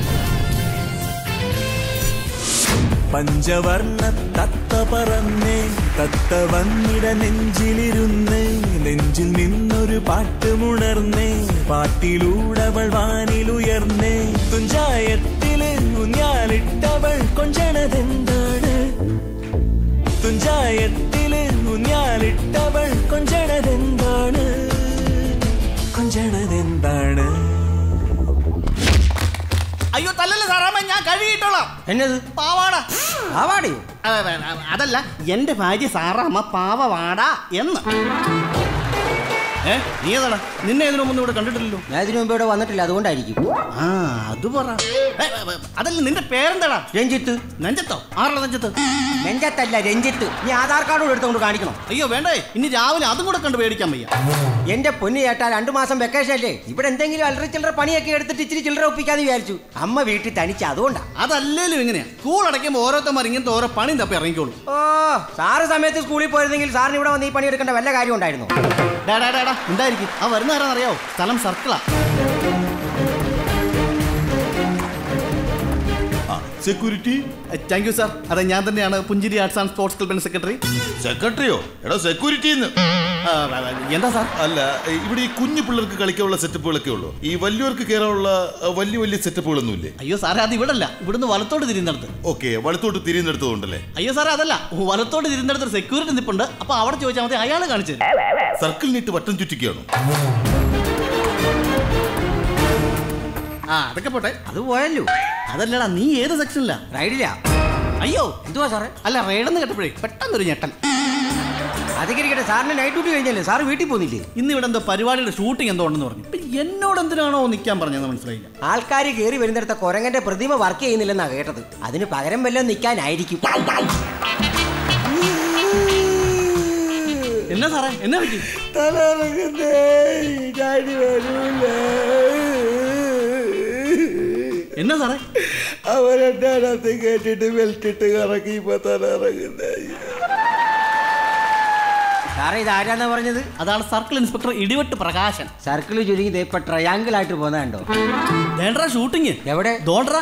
പഞ്ചവർണ്ണ തത്ത പറന്നേ തത്ത വന്നിട നെഞ്ചിലിരുന്ന് നെഞ്ചിൽ നിന്നൊരു പാട്ടുമുണർന്നേ പാട്ടിലൂടവൾ വാനിലുയർന്നേ തുഞ്ചായത്തില് ഊഞ്ഞാലിട്ടവൾ കൊഞ്ചണതെന്താണ് തുഞ്ചായത്തില് ഊഞ്ഞാലിട്ടവൾ കൊഞ്ചണതെന്താണ് കൊഞ്ചണതെന്താണ് അയ്യോ തല്ലല്ലേ സാറാമ്മ ഞാൻ കഴുകിയിട്ടോളാം എന്നത് പാവാട പാവാടയോ അതല്ല എന്റെ ഭാര്യ സാറാമ്മ പാവവാട എന്ന് ഏ നീ ഏതാണ് നിന്നെ ഇതിനു മുമ്പ് ഇവിടെ കണ്ടിട്ടില്ലല്ലോ ഞാൻ ഇതിനു മുമ്പ് ഇവിടെ വന്നിട്ടില്ല അതുകൊണ്ടായിരിക്കും ആ അത് പറ ഏ, ഏ, ഏ, അതല്ല നിന്റെ പേരെന്താടാ രഞ്ജിത്ത് നെഞ്ചത്തോ ആരുടെ നെഞ്ചത്ത് നെഞ്ചത്തല്ല രഞ്ജിത്ത് നീ ആധാർ കാർഡ് കൂടെ എടുത്തുകൊണ്ട് കാണിക്കണം അയ്യോ വേണ്ടേ ഇനി രാവിലെ അതും കൂടെ കണ്ട് പേടിക്കാൻ വയ്യ എന്റെ പൊന്നു ചേട്ടാ രണ്ടു മാസം വെക്കേഷൻ അല്ലേ ഇവിടെ എന്തെങ്കിലും അല്ലറ ചില്ലറ പണിയൊക്കെ എടുത്തിട്ട് ഇച്ചിരി ചില്ലറ ഒപ്പിക്കാന്ന് വിചാരിച്ചു അമ്മ വീട്ടിൽ തനിച്ച് അതുകൊണ്ടാ അതല്ലേലും ഇങ്ങനെയാ സ്കൂൾ അടയ്ക്കുമ്പോൾ ഓരോരുത്തന്മാർ ഇങ്ങനത്തെ ഓരോ പണി തപ്പി ഇറങ്ങിക്കോളൂ ഓ സാറ് സമയത്ത് സ്കൂളിൽ പോയിരുന്നെങ്കിൽ സാറിന് ഇവിടെ വന്ന് ഈ പണി എടുക്കേണ്ട വല്ല കാര്യം ഉണ്ടായിരുന്നു ഡാ ഡാ ഡാ ഡാ ഉണ്ടായിരിക്കും ആ വരുന്ന ആരാന്നറിയാവോ സ്ഥലം സർക്കിളാ സെക്യൂരിറ്റി താങ്ക് യു സാർ അതെ ഞാൻ തന്നെയാണ് പുഞ്ചിരി ആർട്സ് ആൻഡ് സ്പോർട്സ് ക്ലബിന്റെ സെക്രട്ടറി സെക്രട്ടറിയോ എടോ സെക്യൂരിറ്റി എന്താ സാർ അല്ല ഇവിടെ ഈ കുഞ്ഞു പിള്ളേർക്ക് കളിക്കാനുള്ള സെറ്റപ്പുകളൊക്കെ ഉള്ളൂ ഈ വലിയവർക്ക് കയറാനുള്ള അഹ്, വലിയ വലിയ സെറ്റപ്പുകളൊന്നും ഇല്ലേ അയ്യോ സാറേ അത് ഇവിടെ അല്ല ഇവിടുന്ന് വലത്തോട്ട് തിരിഞ്ഞെടുത്ത് ഓക്കെ വലത്തോട്ട് തിരിയുന്നിടത്തുകൊണ്ടല്ലേ അയ്യോ സാറേ അതല്ല വലത്തോട്ട് തിരിഞ്ഞെടുത്ത് സെക്യൂരിറ്റി നിപ്പുണ്ട് അപ്പൊ അവിടെ ചോദിച്ചാൽ മതി അയാൾ കാണിച്ചു തരും. സർക്കിളിനിട്ട് വട്ടം ചുറ്റിക്കുകയാണോ ആ അതൊക്കെ പോട്ടെ അത് പോയല്ലോ അതല്ലടാ നീ ഏത് സെക്ഷനിലാ റൈഡില്ല അയ്യോ എന്തുവാ സാറേ അല്ല റൈഡെന്ന് കേട്ടപ്പോഴേ പെട്ടെന്നൊരു ഞെട്ടൽ അതൊക്കെ ഇരിക്കട്ടെ സാറിന് നൈറ്റ് ഡ്യൂട്ടി കഴിഞ്ഞല്ലേ സാറ് വീട്ടിൽ പോകുന്നില്ലേ ഇന്ന് ഇവിടെ എന്തോ പരിപാടിയുടെ ഷൂട്ടിംഗ് എന്തോ ഉണ്ടെന്ന് പറഞ്ഞു ഇപ്പൊ എന്നോട് എന്തിനാണോ നിൽക്കാൻ പറഞ്ഞതെന്ന് മനസ്സിലായില്ല ആൾക്കാർ കയറി വരുന്നിടത്ത് കുരങ്ങന്റെ പ്രതിമ വർക്ക് ചെയ്യുന്നില്ലെന്നാ കേട്ടത് അതിന് പകരം വല്ലതും നിൽക്കാനായിരിക്കും എന്നാ സാറേ എന്നാ പറ്റി എന്നാ സാറേ അവരെന്റെ അതിനകത്ത് കേട്ടിട്ട് വെൽറ്റിട്ട് കറക്കി ഇപ്പൊ തന്നെ ഇറങ്ങുന്നേ സാറേ ഇത് ആരാന്നാ പറഞ്ഞത് അതാണ് സർക്കിൾ ഇൻസ്പെക്ടർ ഇടിവെട്ട് പ്രകാശൻ സർക്കിൾ ചുരുങ്ങി ദേ ഇപ്പൊ ട്രയാങ്കിൾ ആയിട്ട് പോകുന്ന കണ്ടോ വേണ്ട ഷൂട്ടിങ് എവിടെ ദോണ്ടറ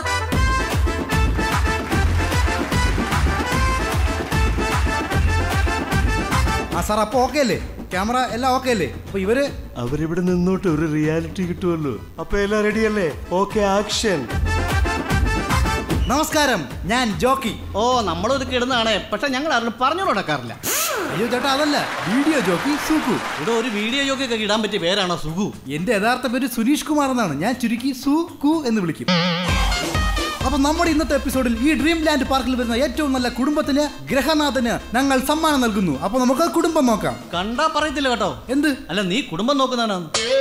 ആ സാർ അപ്പൊ ഓക്കെ അല്ലേ ക്യാമറ എല്ലാം ഓക്കെ അല്ലേ അപ്പൊ ഇവര് അവരിവിടെ നിന്നോട്ട് ഒരു റിയാലിറ്റി കിട്ടുമല്ലോ അപ്പൊ എല്ലാം റെഡിയല്ലേ ഓക്കെ ആക്ഷൻ നമസ്കാരം ഞാൻ ജോക്കി ഓ നമ്മളൊരു ഇടുന്നതാണ് പക്ഷെ ഞങ്ങൾ ആരും പറഞ്ഞു നടക്കാറില്ല അയ്യോ ചേട്ടാ അതല്ല വീഡിയോ ജോക്കി സുഖു ഇവിടെ ഒരു വീഡിയോ ജോക്കൊക്കെ ഇടാൻ പറ്റിയ പേരാണോ സുഖു എന്റെ യഥാർത്ഥ പേര് സുനീഷ് കുമാർ എന്നാണ് ഞാൻ ചുരുക്കി സു കു എന്ന് വിളിക്കും അപ്പൊ നമ്മുടെ ഇന്നത്തെ എപ്പിസോഡിൽ ഈ ഡ്രീം ലാൻഡ് പാർക്കിൽ വരുന്ന ഏറ്റവും നല്ല കുടുംബത്തിന് ഗ്രഹനാഥന് ഞങ്ങൾ സമ്മാനം നൽകുന്നു അപ്പൊ നമുക്ക് കുടുംബം നോക്കാം കണ്ടാ പറയത്തില്ല കേട്ടോ എന്ത് അല്ല നീ കുടുംബം നോക്കുന്നതാണ്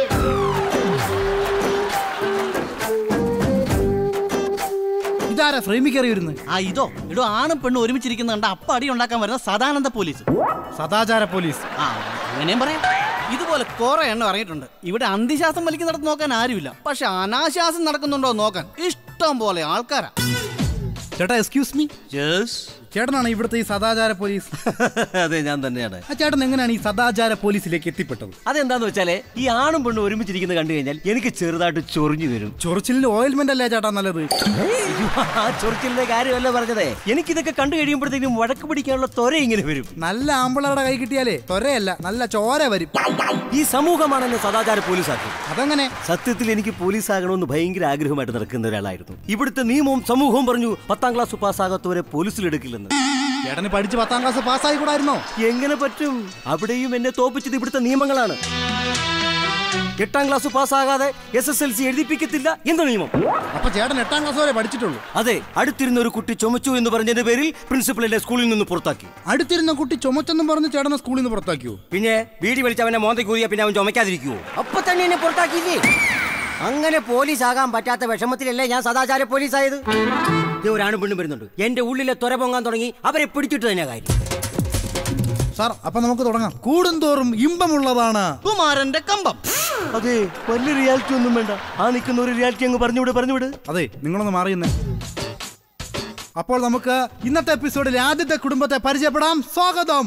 ഇതാരാ ഫ്രെയിമിൽ കയറി വരുന്നത് ആ ഇതോ ഇടോ ആണും പെണ്ണും ഒരുമിച്ചിരിക്കുന്ന കണ്ട അപ്പ അടി ഉണ്ടാക്കാൻ വരുന്ന സദാനന്ദ പോലീസ് സദാചാര പോലീസ് ആ അങ്ങനെയും പറയാം ഇതുപോലെ കുറെ എണ്ണം ഇറങ്ങിയിട്ടുണ്ട് ഇവിടെ അന്ത്യശ്വാസം വലിക്കുന്നിടത്ത് നോക്കാൻ ആരുമില്ല പക്ഷെ അനാശ്വാസം നടക്കുന്നുണ്ടോ എന്ന് നോക്കാൻ ഇഷ്ടം പോലെ ആൾക്കാരാ ചേട്ടാ എക്സ്ക്യൂസ് മീ ചേട്ടനാണ് ഇവിടുത്തെ ഈ സദാചാര പോലീസ് അതെ ഞാൻ തന്നെയാണ് ആ ചേട്ടൻ എങ്ങനെയാണ് ഈ സദാചാര പോലീസിലേക്ക് എത്തിപ്പെട്ടത് അതെന്താന്ന് വെച്ചാലേ ഈ ആണും പെണ്ണും ഒരുമിച്ചിരിക്കുന്നത് കണ്ടു കഴിഞ്ഞാൽ എനിക്ക് ചെറുതായിട്ട് ചൊറിഞ്ഞു വരും ചൊറിച്ചിലിന് ഓയിൽമെന്റ് അല്ലേ ചേട്ടാ നല്ലത് ആ ചൊറിച്ചിലിന്റെ കാര്യമല്ല പറഞ്ഞതേ എനിക്കിതൊക്കെ കണ്ടു കഴിയുമ്പോഴത്തേക്കും വഴക്ക് പിടിക്കാനുള്ള ത്വര ഇങ്ങനെ വരും നല്ല ആമ്പിളയുടെ കൈ കിട്ടിയാലേ തൊരയല്ല നല്ല ചോര വരും ഈ സമൂഹമാണ് എന്നെ സദാചാര പോലീസാക്കി അതെങ്ങനെ സത്യത്തിൽ എനിക്ക് പോലീസ് ആകണമെന്ന് ഭയങ്കര ആഗ്രഹമായിട്ട് നടക്കുന്ന ഒരാളായിരുന്നു ഇവിടുത്തെ നിയമവും സമൂഹവും പറഞ്ഞു പത്താം ക്ലാസ് പാസ്സാകാത്തവരെ പോലീസിൽ എടുക്കില്ലെന്ന് ചേട്ടന് പഠിച്ച് പത്താം ക്ലാസ് പാസ്സായി കൂടായിരുന്നോ എങ്ങനെ പറ്റും അവിടെയും എന്നെ തോപ്പിച്ചത് ഇവിടുത്തെ നിയമങ്ങളാണ് എട്ടാം ക്ലാസ് പാസ്സാകാതെ എസ് എസ് എൽ സി എഴുതിപ്പിക്കത്തില്ല എന്ന നിയമം അപ്പൊ ചേട്ടൻ എട്ടാം ക്ലാസ് വരെ പഠിച്ചിട്ടുള്ളൂ അതെ അടുത്തിരുന്ന ഒരു കുട്ടി ചുമച്ചു എന്ന് പറഞ്ഞതിന്റെ പേരിൽ പ്രിൻസിപ്പൽ എന്നെ സ്കൂളിൽ നിന്ന് പുറത്താക്കി അടുത്തിരുന്ന കുട്ടി ചുമച്ചെന്നും പറഞ്ഞ് ചേട്ടനെ സ്കൂളിൽ നിന്ന് പുറത്താക്കിയോ പിന്നെ വീടി വലിച്ച് അവനെ മോന്തയ്ക്ക് ഊരിയ പിന്നെ അവൻ ചുമക്കാതിരിക്കുവോ അപ്പൊ തന്നെ എന്നെ പുറത്താക്കിയില്ലേ അങ്ങനെ പോലീസ് ആകാൻ പറ്റാത്ത വിഷമത്തിലല്ലേ ഞാൻ സദാചാര പോലീസ് ആയത് ദേ ഒരാണും പെണ്ണും വരുന്നുണ്ട് എന്റെ ഉള്ളിലെ ത്വര പൊങ്ങാൻ തുടങ്ങി അവരെ പിടിച്ചിട്ട് തന്നെ കാര്യം സാർ അപ്പൊ നമുക്ക് തുടങ്ങാം കൂടുന്തോറും ഇമ്പമുള്ളതാണ് കുമാരന്റെ കമ്പം അതെ വലിയ റിയാലിറ്റി ഒന്നും വേണ്ട ആ നിൽക്കുന്ന ഒരു റിയാലിറ്റി അങ്ങ് പറഞ്ഞുവിട് പറഞ്ഞുവിട് അതെ നിങ്ങളൊന്ന് മാറിയെന്ന് അപ്പോൾ നമുക്ക് ഇന്നത്തെ എപ്പിസോഡിലെ ആദ്യത്തെ കുടുംബത്തെ പരിചയപ്പെടാം സ്വാഗതം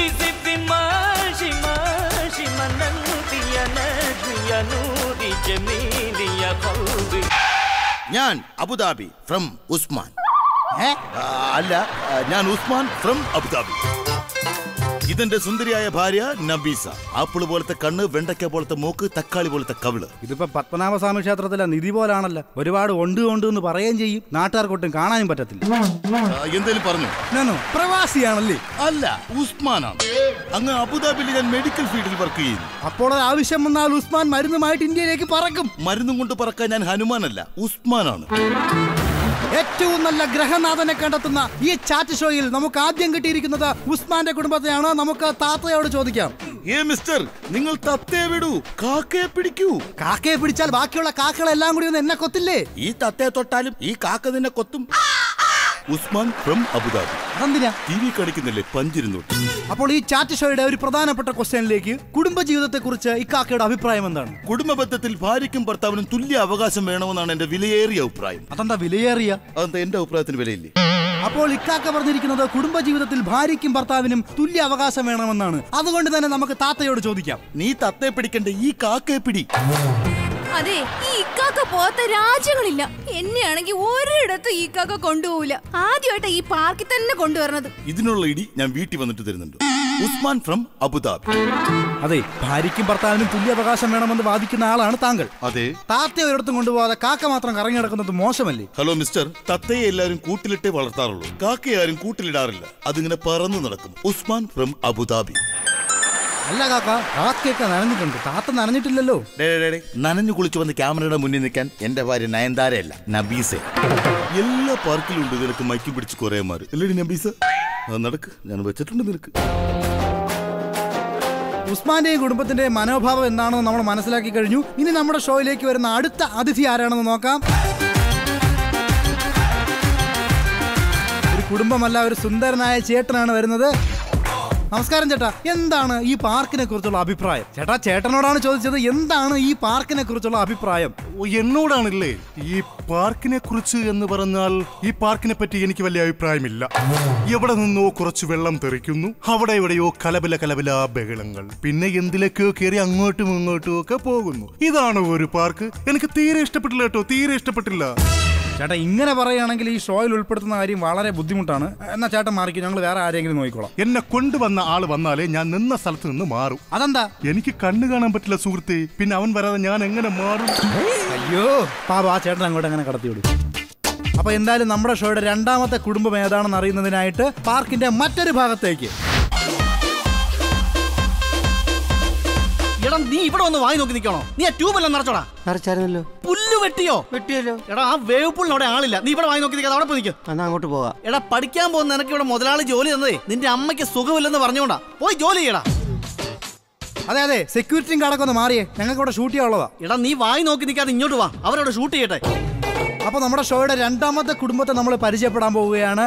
ഞാൻ അബുദാബി ഫ്രം ഉസ്മാൻ ആ, അല്ല ആ, ഞാൻ ഉസ്മാൻ ഫ്രം അബുദാബി ഇതെന്റെ സുന്ദരിയായ ഭാര്യ നബീസ ആപ്പിൾ പോലത്തെ കണ്ണ് വെണ്ടയ്ക്ക പോലത്തെ മൂക്ക് തക്കാളി പോലത്തെ കവിള് ഇതിപ്പോ പത്മനാഭസ്വാമി ക്ഷേത്രത്തിലെ നിധി പോലാണല്ലോ ഒരുപാട് ഉണ്ട് ഉണ്ട് എന്ന് പറയുകയും ചെയ്യും നാട്ടുകാർക്കൊട്ടും കാണാനും പറ്റത്തില്ല എന്തേലും പറഞ്ഞു ഞാനോ പ്രവാസിയാണല്ലേ അല്ല ഉസ്മാനാണ് അങ്ങ് അബുദാബിയിൽ ഞാൻ മെഡിക്കൽ ഫീൽഡിൽ വർക്ക് ചെയ്യുന്നു അപ്പോൾ ഒരു ആവശ്യം വന്നാൽ ഉസ്മാൻ മരുന്നുമായിട്ട് ഇന്ത്യയിലേക്ക് പറക്കും മരുന്നും കൊണ്ട് പറക്കാൻ ഞാൻ ഹനുമാനല്ല ഉസ്മാനാണ് ഏറ്റവും നല്ല ഗ്രഹനാഥനെ കണ്ടെത്തുന്ന ഈ ചാറ്റ് ഷോയിൽ നമുക്ക് ആദ്യം കിട്ടിയിരിക്കുന്നത് ഉസ്മാന്റെ കുടുംബത്തെയാണ് നമുക്ക് താത്തയോട് ചോദിക്കാം ഏ മിസ്റ്റർ നിങ്ങൾ തത്തയെ വിടൂ കാക്കയെ പിടിക്കൂ കാക്കയെ പിടിച്ചാൽ ബാക്കിയുള്ള കാക്കകളെല്ലാം കൂടി ഒന്ന് എന്നെ കൊത്തില്ലേ ഈ തത്തയെ തൊട്ടാലും ഈ കാക്ക നിന്നെ കൊത്തും ഉസ്മാൻ ഫ്രം അബുദാബി അതെന്തിനാ ടി വി കാണിക്കുന്നില്ലേ പഞ്ചിരുന്നോട്ട് അപ്പോൾ ഈ ചാറ്റ് ഷോയുടെ ഒരു പ്രധാനപ്പെട്ട ക്വസ്റ്റ്യനിലേക്ക് കുടുംബജീവിതത്തെ കുറിച്ച് ഇക്കാക്കയുടെ അഭിപ്രായം എന്താണ് കുടുംബബന്ധത്തിൽ ഭാര്യയ്ക്കും ഭർത്താവിനും തുല്യ അവകാശം വേണമെന്നാണ് എന്റെ വിലയേറിയ അഭിപ്രായം അതെന്താ വിലയേറിയ അതെന്താ എന്റെ അഭിപ്രായത്തിന് വിലയില്ലേ അപ്പോൾ ഇക്കാക്ക പറഞ്ഞിരിക്കുന്നത് കുടുംബജീവിതത്തിൽ ഭാര്യയ്ക്കും ഭർത്താവിനും തുല്യ അവകാശം വേണമെന്നാണ് അതുകൊണ്ട് തന്നെ നമുക്ക് താത്തയോട് ചോദിക്കാം നീ തത്തയെ പിടിക്കണ്ട ഈ കാക്കയെ പിടി അതെ ഈ ഇക്കാക്ക പോത്ത രാജ്യങ്ങളില്ല എന്നെയാണെങ്കിൽ ഒരിടത്തും ഈ ഇക്കാക്ക കൊണ്ടുപോകില്ല ആദ്യമായിട്ട് ഈ പാർക്കിൽ തന്നെ കൊണ്ടുവരണത് ഇതിനുള്ള ഇടി ഞാൻ വീട്ടിൽ വന്നിട്ട് തരുന്നുണ്ട് ഉസ്മാൻ ഫ്രം അബുദാബി അതെ ഭാര്യയ്ക്കും ഭർത്താവിനും തുല്യ അവകാശം വേണമെന്ന് വാദിക്കുന്ന ആളാണ് താങ്കൾ അതെ താത്തയെ ഒരിടത്തും കൊണ്ടുപോകാതെ കാക്ക മാത്രം കറങ്ങി നടക്കുന്നത് മോശമല്ലേ ഹലോ മിസ്റ്റർ തത്തയെ എല്ലാവരും കൂട്ടിലിട്ടേ വളർത്താറുള്ളൂ കാക്കയെ ആരും കൂട്ടിലിടാറില്ല അതിങ്ങനെ പറന്നു നടക്കും ഉസ്മാൻ ഫ്രം അബുദാബി അല്ല കാക്ക കാക്കയൊക്കെ നനഞ്ഞിട്ടുണ്ട് താത്ത നനഞ്ഞിട്ടില്ലല്ലോ ഡേ, ഡേ, ഡേ, നനഞ്ഞു കുളിച്ചു വന്ന് ക്യാമറയുടെ മുന്നിൽ നിൽക്കാൻ എന്റെ ഭാര്യ നയൻതാരയല്ല നബീസെ എല്ലാ പാർക്കിലും ഉണ്ട് നിനക്ക് മൈക്കി പിടിച്ച് കുറേ മാര് അല്ലേടി നബീസ ആ, നടക്ക് ഞാൻ വെച്ചിട്ടുണ്ട് നിനക്ക് ഉസ്മാന്റെയും കുടുംബത്തിന്റെയും മനോഭാവം എന്താണെന്ന് നമ്മൾ മനസ്സിലാക്കി കഴിഞ്ഞു ഇനി നമ്മുടെ ഷോയിലേക്ക് വരുന്ന അടുത്ത അതിഥി ആരാണെന്ന് നോക്കാം ഒരു കുടുംബമല്ല ഒരു സുന്ദരനായ ചേട്ടനാണ് വരുന്നത് നമസ്കാരം ചേട്ടാ എന്താണ് ഈ പാർക്കിനെ കുറിച്ചുള്ള അഭിപ്രായം ചേട്ടാ ചേട്ടനോടാണ് ചോദിച്ചത് എന്താണ് ഈ പാർക്കിനെ കുറിച്ചുള്ള അഭിപ്രായം ഓ, എന്നോടാണല്ലേ ഈ പാർക്കിനെ കുറിച്ച് എന്ന് പറഞ്ഞാൽ ഈ പാർക്കിനെ പറ്റി എനിക്ക് വലിയ അഭിപ്രായമില്ല എവിടെ നിന്നോ കുറച്ച് വെള്ളം തെറിക്കുന്നു അവിടെ എവിടെയോ കലബല കലബല ബഹളങ്ങൾ പിന്നെ എന്തിലേക്കോ കയറി അങ്ങോട്ടും ഇങ്ങോട്ടും ഒക്കെ പോകുന്നു ഇതാണ് ഒരു പാർക്ക് എനിക്ക് തീരെ ഇഷ്ടപ്പെട്ടില്ല കേട്ടോ തീരെ ഇഷ്ടപ്പെട്ടില്ല ചേട്ടാ ഇങ്ങനെ പറയുകയാണെങ്കിൽ ഈ ഷോയിൽ ഉൾപ്പെടുത്തുന്ന കാര്യം വളരെ ബുദ്ധിമുട്ടാണ് എന്നാ ചേട്ടൻ മാറിക്കും ഞങ്ങൾ വേറെ ആരെങ്കിലും നോക്കിക്കോളാം എന്നെ കൊണ്ടുവന്ന ആള് വന്നാലേ ഞാൻ നിന്ന സ്ഥലത്ത് നിന്ന് മാറും അതെന്താ എനിക്ക് കണ്ണു കാണാൻ പറ്റില്ല സുഹൃത്തെ പിന്നെ അവൻ വരാതെ ഞാൻ എങ്ങനെ മാറും അയ്യോ പാപ ആ ചേട്ടൻ അങ്ങോട്ട് അങ്ങനെ കടത്തി വിടും അപ്പൊ എന്തായാലും നമ്മുടെ ഷോയുടെ രണ്ടാമത്തെ കുടുംബം ഏതാണെന്ന് അറിയുന്നതിനായിട്ട് പാർക്കിന്റെ മറ്റൊരു ഭാഗത്തേക്ക് എടാ നീ ഇവിടെ വന്ന് വായി നോക്കി നിൽക്കണോ നീ ആ ട്യൂബെല്ലാം നിറച്ചോടാ നിറച്ചായിരുന്നല്ലോ പുല്ല് വെട്ടിയോ വെട്ടിയല്ലോ എടാ ആ വേവ് പുള്ളിന് അവിടെ ആളില്ല നീ ഇവിടെ വായി നോക്കി നിൽക്കാതെ അവിടെ പോയി നിൽക്കും എന്നാ അങ്ങോട്ട് പോകാം എടാ പഠിക്കാൻ പോകുന്ന നിനക്ക് ഇവിടെ മുതലാളി ജോലി തന്നതേ നിന്റെ അമ്മയ്ക്ക് സുഖമില്ലെന്ന് പറഞ്ഞോണ്ടാ പോയി ജോലി ചെയ്യടാ അതെ അതെ സെക്യൂരിറ്റിയും കാടൊക്കെ ഒന്ന് മാറിയേ ഞങ്ങൾക്ക് ഇവിടെ ഷൂട്ട് ചെയ്യാനുള്ളതാ എടാ നീ വായി നോക്കി നിൽക്കാതെ ഇങ്ങോട്ട് വാ അവരവിടെ ഷൂട്ട് ചെയ്യട്ടെ അപ്പൊ നമ്മുടെ ഷോയുടെ രണ്ടാമത്തെ കുടുംബത്തെ നമ്മൾ പരിചയപ്പെടാൻ പോവുകയാണ്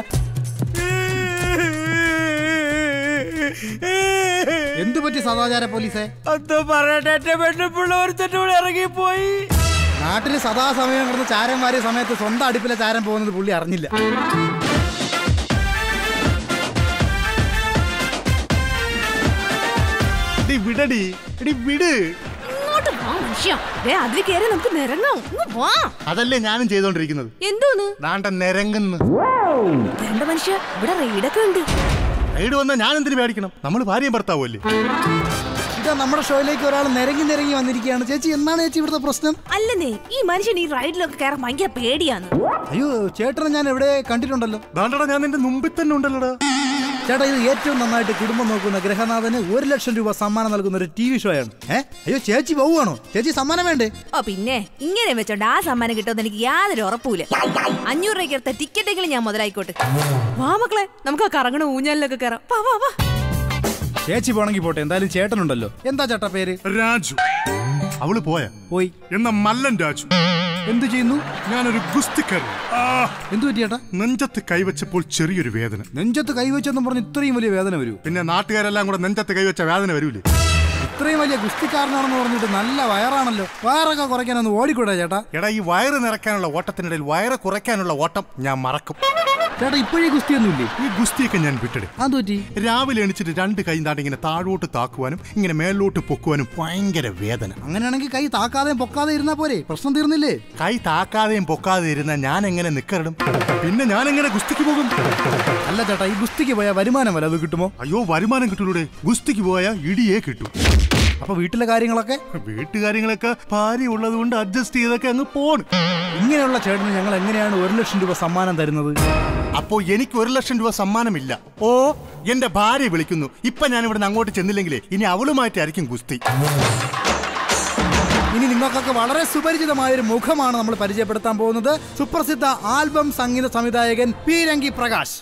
എന്തു പറ്റി സദാചാര പോലീസെ അത് പറയട്ടെ പെണ്ണുപിള്ള ഒരുത്തന്നോട് ഇറങ്ങിപ്പോയി നാട്ടിൽ സദാസമയം കിടന്ന് ചാരം വാരിയ സമയത്ത് സ്വന്തം അടുപ്പിലെ ചാരം പോകുന്നത് പുള്ളി അറിഞ്ഞില്ല എടി വിടടി എടി വിട് ഇങ്ങോട്ട് വാ മനുഷ്യ ദേ അതിൽ കയറി നമുക്ക് നിരങ്ങാം ഇങ്ങ് വാ അതല്ലേ ഞാനും ചെയ്തോണ്ടിരിക്കുന്നത് എന്തോന്ന് ദാണ്ട നിരങ്ങുന്നു വേണ്ട മനുഷ്യ ഇവിടെ റെയ്ഡൊക്കെ ഉണ്ട് റൈഡ് വന്നാൽ ഞാൻ എന്തിനു പേടിക്കണം നമ്മൾ ഭാര്യയും ഭർത്താവുമല്ലേ ഇതാ നമ്മുടെ ഷോയിലേക്ക് ഒരാൾ നിരങ്ങി നിരങ്ങി വന്നിരിക്കുകയാണ് ചേച്ചി എന്താണ് ചേച്ചി ഇവിടുത്തെ പ്രശ്നം അല്ലെന്നേ ഈ മനുഷ്യൻ ഈ റൈഡിലൊക്കെ കയറാൻ ഭയങ്കര പേടിയാണ് അയ്യോ ചേട്ടനെ ഞാൻ എവിടെ കണ്ടിട്ടുണ്ടല്ലോ ദാണ്ടടാ ഞാൻ നിന്റെ മുമ്പിൽ തന്നെ ഉണ്ടല്ലോടാ ചേട്ടാ ഇത് ഏറ്റവും നന്നായിട്ട് കുടുംബം നോക്കുന്ന ഗ്രഹനാഥന് ഒരു ലക്ഷം രൂപ സമ്മാനം നൽകുന്ന ഒരു ടി വി ഷോ ആണ് ഏ അയ്യോ ചേച്ചി പോവുകയാണോ ചേച്ചി സമ്മാനം വേണ്ടേ ഓ പിന്നെ ഇങ്ങനെ വെച്ചോണ്ട് ആ സമ്മാനം കിട്ടുമെന്ന് എനിക്ക് യാതൊരു ഉറപ്പൂല അഞ്ഞൂറ് രൂപയ്ക്ക് എടുത്ത ടിക്കറ്റെങ്കിലും ഞാൻ മുതലായിക്കോട്ടെ വാ മക്കളെ നമുക്ക് ആ കറങ്ങണ ഊഞ്ഞാലിലൊക്കെ കയറാം വാ വാ വാ ചേച്ചി പോണെങ്കിൽ പോട്ടെ എന്തായാലും ചേട്ടനുണ്ടല്ലോ എന്താ ചേട്ടാ പേര് രാജു അവള് പോയാ പോയി എന്ന മല്ലൻ രാജു എന്തു ചെയ്യുന്നു ഞാനൊരു ഗുസ്തിക്കാരൻ എന്തു പറ്റി ചേട്ടാ നെഞ്ചത്ത് കൈവച്ചപ്പോൾ ചെറിയൊരു വേദന നെഞ്ചത്ത് കൈവച്ചെന്ന് പറഞ്ഞ് ഇത്രയും വലിയ വേദന വരൂ പിന്നെ നാട്ടുകാരെല്ലാം കൂടെ നെഞ്ചത്ത് കൈവച്ച വേദന വരൂലേ ഇത്രയും വലിയ ഗുസ്തിക്കാരനാണെന്ന് പറഞ്ഞിട്ട് നല്ല വയറാണല്ലോ വയറൊക്കെ കുറയ്ക്കാനൊന്ന് ഓടിക്കൂടാ ചേട്ടാ എടാ ഈ വയറ് നിറയ്ക്കാനുള്ള ഓട്ടത്തിനിടയിൽ വയറ് കുറയ്ക്കാനുള്ള ഓട്ടം ഞാൻ മറക്കും ചേട്ടാ ഇപ്പോഴേ ഗുസ്തിയൊന്നുമില്ലേ ഈ ഗുസ്തിയൊക്കെ ഞാൻ വിട്ടെടുക്കും അത് പറ്റി രാവിലെ എണിച്ചിട്ട് രണ്ട് കൈ താണ്ട് ഇങ്ങനെ താഴോട്ട് താക്കുവാനും ഇങ്ങനെ മേലോട്ട് പൊക്കുവാനും ഭയങ്കര വേദന അങ്ങനെയാണെങ്കിൽ കൈ താക്കാതെയും പൊക്കാതെ ഇരുന്നാ പോരെ പ്രശ്നം തീർന്നില്ലേ കൈ താക്കാതെയും പൊക്കാതെ ഇരുന്ന ഞാൻ എങ്ങനെ നിക്കറിടും പിന്നെ ഞാൻ എങ്ങനെ ഗുസ്തിക്ക് പോകും അല്ല ചേട്ടാ ഈ ഗുസ്തിക്ക് പോയാൽ വരുമാനം വല്ല അത് കിട്ടുമോ അയ്യോ വരുമാനം കിട്ടൂടെ ഗുസ്തിക്ക് പോയാൽ ഇടിയേ കിട്ടും അപ്പൊ വീട്ടിലെ കാര്യങ്ങളൊക്കെ വീട്ടുകാര്യങ്ങളൊക്കെ ഭാര്യ ഉള്ളത് കൊണ്ട് അഡ്ജസ്റ്റ് ചെയ്തൊക്കെ അങ്ങ് പോണ് ഇങ്ങനെയുള്ള ചേട്ടന് ഞങ്ങൾ എങ്ങനെയാണ് ഒരു ലക്ഷം രൂപ സമ്മാനം തരുന്നത് അപ്പോ എനിക്ക് ഒരു ലക്ഷം രൂപ സമ്മാനമില്ല ഓ എന്റെ ഭാര്യ വിളിക്കുന്നു ഇപ്പൊ ഞാൻ ഇവിടെ അങ്ങോട്ട് ചെന്നില്ലെങ്കിലേ ഇനി അവളുമായിട്ടായിരിക്കും ഗുസ്തി ഇനി നിങ്ങൾക്കൊക്കെ വളരെ സുപരിചിതമായ ഒരു മുഖമാണ് നമ്മൾ പരിചയപ്പെടുത്താൻ പോകുന്നത് സുപ്രസിദ്ധ ആൽബം സംഗീത സംവിധായകൻ പീരങ്കി പ്രകാശ്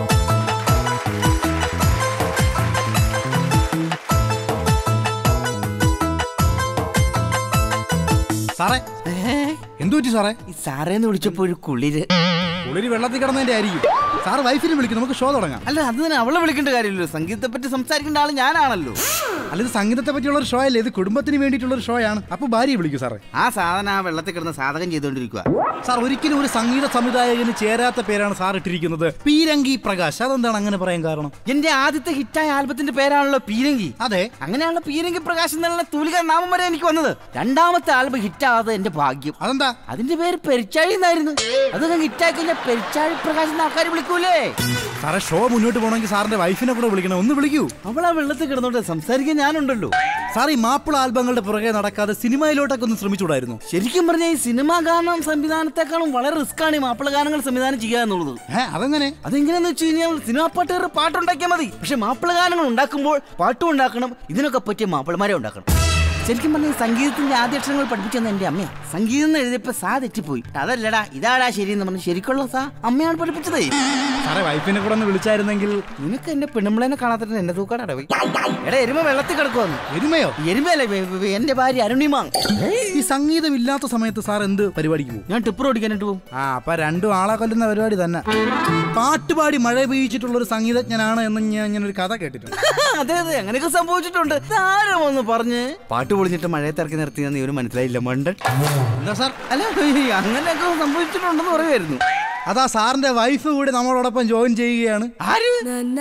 സാറേ എന്തു പറ്റി സാറേ സാറേന്ന് വിളിച്ചപ്പോ ഒരു കുളിര് കുളിര് വെള്ളത്തിൽ കിടന്നതിന്റെ ആയിരിക്കും സാറ് വൈഫിനെ വിളിക്കും നമുക്ക് ഷോ തുടങ്ങാം അല്ല അത് തന്നെ അവളെ വിളിക്കേണ്ട കാര്യമില്ലല്ലോ സംഗീതത്തെ പറ്റി സംസാരിക്കേണ്ട ആള് ഞാനാണല്ലോ അല്ല ഇത് സംഗീതത്തെ പറ്റിയുള്ള ഒരു ഷോ അല്ലേ ഇത് കുടുംബത്തിന് വേണ്ടിയിട്ടുള്ള ഒരു ഷോ ആണ് അപ്പൊ ഭാര്യയെ വിളിക്കൂ സാറേ ആ സാധനം ആ വെള്ളത്തിൽ കിടന്ന് സാധകം ചെയ്തുകൊണ്ടിരിക്കുക സാർ ഒരിക്കലും ഒരു സംഗീത സംവിധായകന് ചേരാത്ത പേരാണ് സാർ ഇട്ടിരിക്കുന്നത് പീരങ്കി പ്രകാശ് അതെന്താണ് അങ്ങനെ പറയാൻ കാരണം എന്റെ ആദ്യത്തെ ഹിറ്റായ ആൽബത്തിന്റെ പേരാണല്ലോ പീരങ്കി അതെ അങ്ങനെയാണല്ലോ പീരങ്കി പ്രകാശ് എന്നുള്ള തൂലിക നാമം വരെ എനിക്ക് വന്നത് രണ്ടാമത്തെ ആൽബം ഹിറ്റാകാതെ എന്റെ ഭാഗ്യം അതെന്താ അതിന്റെ പേര് പെരിച്ചാഴി എന്നായിരുന്നു അത് ഹിറ്റാക്കി കഴിഞ്ഞാൽ പെരിച്ചാഴി പ്രകാശ് എന്ന ആൾക്കാർ വിളിക്കൂലേ സാറേ ഷോ മുന്നോട്ട് പോകണമെങ്കിൽ സാറിന്റെ വൈഫിനെ കൂടെ വിളിക്കണം ഒന്ന് വിളിക്കൂ അവളാ വെള്ളത്തിൽ കിടന്നോണ്ട് സംസാരിക്കാൻ ഞാനുണ്ടല്ലോ സാർ ഈ മാപ്പിള ആൽബങ്ങളുടെ പുറകെ നടക്കാതെ സിനിമയിലോട്ടൊക്കെ ഒന്ന് ശ്രമിച്ചുകൂടായിരുന്നു ശരിക്കും പറഞ്ഞാൽ ഈ സിനിമാ ഗാനം സംവിധാനത്തെക്കാളും വളരെ റിസ്ക് ആണ് ഈ മാപ്പിള ഗാനങ്ങൾ സംവിധാനം ചെയ്യുക എന്നുള്ളത് അതെങ്ങനെ അതെങ്ങനെയാന്ന് വെച്ച് കഴിഞ്ഞാൽ സിനിമാ പാട്ടുകാരുടെ പാട്ടുണ്ടാക്കിയാൽ മതി പക്ഷെ മാപ്പിള ഗാനങ്ങൾ ഉണ്ടാക്കുമ്പോൾ പാട്ടും ഉണ്ടാക്കണം ഇതിനൊക്കെ പറ്റിയ മാപ്പിളമാരെ ഉണ്ടാക്കണം ശരിക്കും പറഞ്ഞാൽ ഈ സംഗീതത്തിന്റെ ആദ്യ അക്ഷരങ്ങൾ പഠിപ്പിച്ചെന്ന് എന്റെ അമ്മയാ സംഗീതം എന്ന് എഴുതിയപ്പോ സാ തെറ്റിപ്പോയി അതല്ലടാ ഇതാടാ ശരി എന്ന് പറഞ്ഞ് ശരിക്കുള്ള സാ അമ്മയാണ് പഠിപ്പിച്ചതേ സാറേ വൈഫിനെ കൂടെ ഒന്ന് വിളിച്ചായിരുന്നെങ്കിൽ നിനക്ക് എന്റെ പെണ്ണുമ്പിളേനെ കാണാത്തിട്ട് എന്നെ തൂക്കാടാ പോയി എടാ എരുമ വെള്ളത്തിൽ കിടക്കുവാന്ന് എരുമയോ എരുമയല്ലേ വെ- വെ- എന്റെ ഭാര്യ അരുണിമ ഈ സംഗീതം ഇല്ലാത്ത സമയത്ത് സാർ എന്ത് പരിപാടിക്ക് പോകും ഞാൻ ടിപ്പർ ഓടിക്കാനായിട്ട് പോകും ആ അപ്പൊ രണ്ടും ആളെ കൊല്ലുന്ന പരിപാടി തന്നെ പാട്ടുപാടി മഴ പെയ്യിച്ചിട്ടുള്ള ഒരു സംഗീതജ്ഞനാണ് എന്ന് ഞാൻ ഇങ്ങനെ ഒരു കഥ കേട്ടിട്ടുണ്ട് അതെ അതെ അങ്ങനെയൊക്കെ സംഭവിച്ചിട്ടുണ്ട് ആരും ഒന്ന് പറഞ്ഞ് പാട്ട് പൊളിഞ്ഞിട്ട് മഴയത്തിറക്കി നിർത്തിയെന്ന് ഇവന് മനസ്സിലായില്ല മണ്ടൻ എന്താ സാർ അല്ല ഈ അങ്ങനെയൊക്കെ സംഭവിച്ചിട്ടുണ്ടെന്ന് പറയുമായിരുന്നു അതാ സാറിന്റെ വൈഫ് കൂടി നമ്മളോടൊപ്പം ജോയിൻ ചെയ്യുകയാണ് ആര്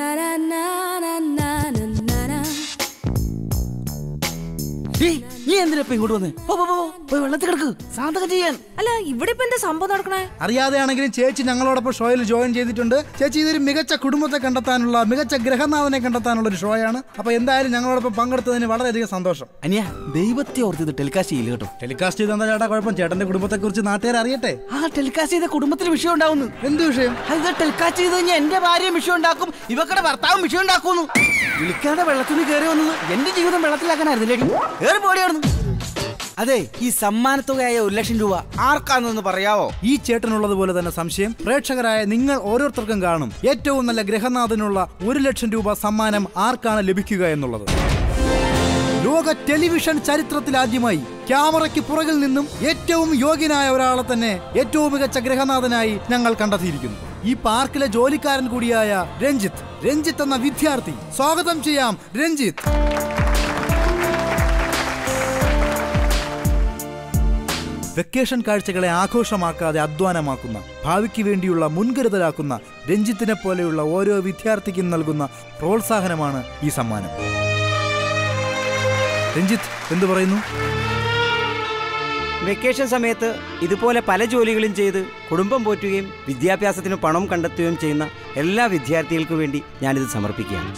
ഏയ്, നീ എന്തിനാ ഇപ്പൊ ഇങ്ങോട്ട് വന്നേ പോ, പോ, പോ, പോയി വെള്ളത്തിൽ കിടക്ക് സാധകം ചെയ്യാൻ അല്ല ഇവിടെ ഇപ്പൊ എന്താ സംഭവം നടക്കണേ അറിയാതെയാണെങ്കിലും ചേച്ചി ഞങ്ങളോടൊപ്പം ഷോയിൽ ജോയിൻ ചെയ്തിട്ടുണ്ട് ചേച്ചി ഇതൊരു മികച്ച കുടുംബത്തെ കണ്ടെത്താനുള്ള മികച്ച ഗ്രഹനാഥനെ കണ്ടെത്താനുള്ള ഒരു ഷോയാണ് അപ്പൊ എന്തായാലും ഞങ്ങളോടൊപ്പം പങ്കെടുത്തതിന് വളരെയധികം സന്തോഷം അനിയ ദൈവത്തെ ഓർത്ത് ഇത് ടെലികാസ്റ്റ് ചെയ്യില്ല കേട്ടോ ടെലികാസ്റ്റ് ചെയ്ത എന്താ ചേട്ടാ കുഴപ്പം ചേട്ടന്റെ കുടുംബത്തെ കുറിച്ച് നാട്ടുകാർ അറിയട്ടെ ആ ടെലികാസ്റ്റ് ചെയ്ത കുടുംബത്തിൽ വിഷയം ഉണ്ടാവുന്നു എന്ത് വിഷയം ഇത് ടെലികാസ്റ്റ് ചെയ്ത് കഴിഞ്ഞാൽ എന്റെ ഭാര്യയും വിഷയം ഉണ്ടാക്കും ഇവക്കടെ ഭർത്താവും വിഷയം ഉണ്ടാക്കുന്നു വിളിക്കാതെ വെള്ളത്തിൽ നിന്ന് കയറി വന്നത് എന്റെ ജീവിതം വെള്ളത്തിലാക്കാനായിരുന്നില്ലേ കയറി പോടിയായിരുന്നു അതെ ഈ സമ്മാനത്തുകയായ ഒരു ലക്ഷം രൂപ ആർക്കാന്നൊന്ന് പറയാവോ ഈ ചേട്ടനുള്ളത് പോലെ തന്നെ സംശയം പ്രേക്ഷകരായ നിങ്ങൾ ഓരോരുത്തർക്കും കാണും ഏറ്റവും നല്ല ഗ്രഹനാഥനുള്ള ഒരു ലക്ഷം രൂപ സമ്മാനം ആർക്കാണ് ലഭിക്കുക എന്നുള്ളത് ലോക ടെലിവിഷൻ ചരിത്രത്തിൽ ആദ്യമായി ക്യാമറയ്ക്ക് പുറകിൽ നിന്നും ഏറ്റവും യോഗ്യനായ ഒരാളെ തന്നെ ഏറ്റവും മികച്ച ഗ്രഹനാഥനായി ഞങ്ങൾ കണ്ടെത്തിയിരിക്കുന്നു ഈ പാർക്കിലെ ജോലിക്കാരൻ കൂടിയായ രഞ്ജിത്ത് രഞ്ജിത്ത് എന്ന വിദ്യാർത്ഥി സ്വാഗതം ചെയ്യാം രഞ്ജിത്ത് വെക്കേഷൻ കാഴ്ചകളെ ആഘോഷമാക്കാതെ അധ്വാനമാക്കുന്ന ഭാവിക്ക് വേണ്ടിയുള്ള മുൻകരുതലാക്കുന്ന രഞ്ജിത്തിനെ പോലെയുള്ള ഓരോ വിദ്യാർത്ഥിക്കും നൽകുന്ന പ്രോത്സാഹനമാണ് ഈ സമ്മാനം രഞ്ജിത്ത് എന്തു പറയുന്നു വെക്കേഷൻ സമയത്ത് ഇതുപോലെ പല ജോലികളും ചെയ്ത് കുടുംബം പോറ്റുകയും വിദ്യാഭ്യാസത്തിന് പണം കണ്ടെത്തുകയും ചെയ്യുന്ന എല്ലാ വിദ്യാർത്ഥികൾക്കും വേണ്ടി ഞാനിത് സമർപ്പിക്കുകയാണ്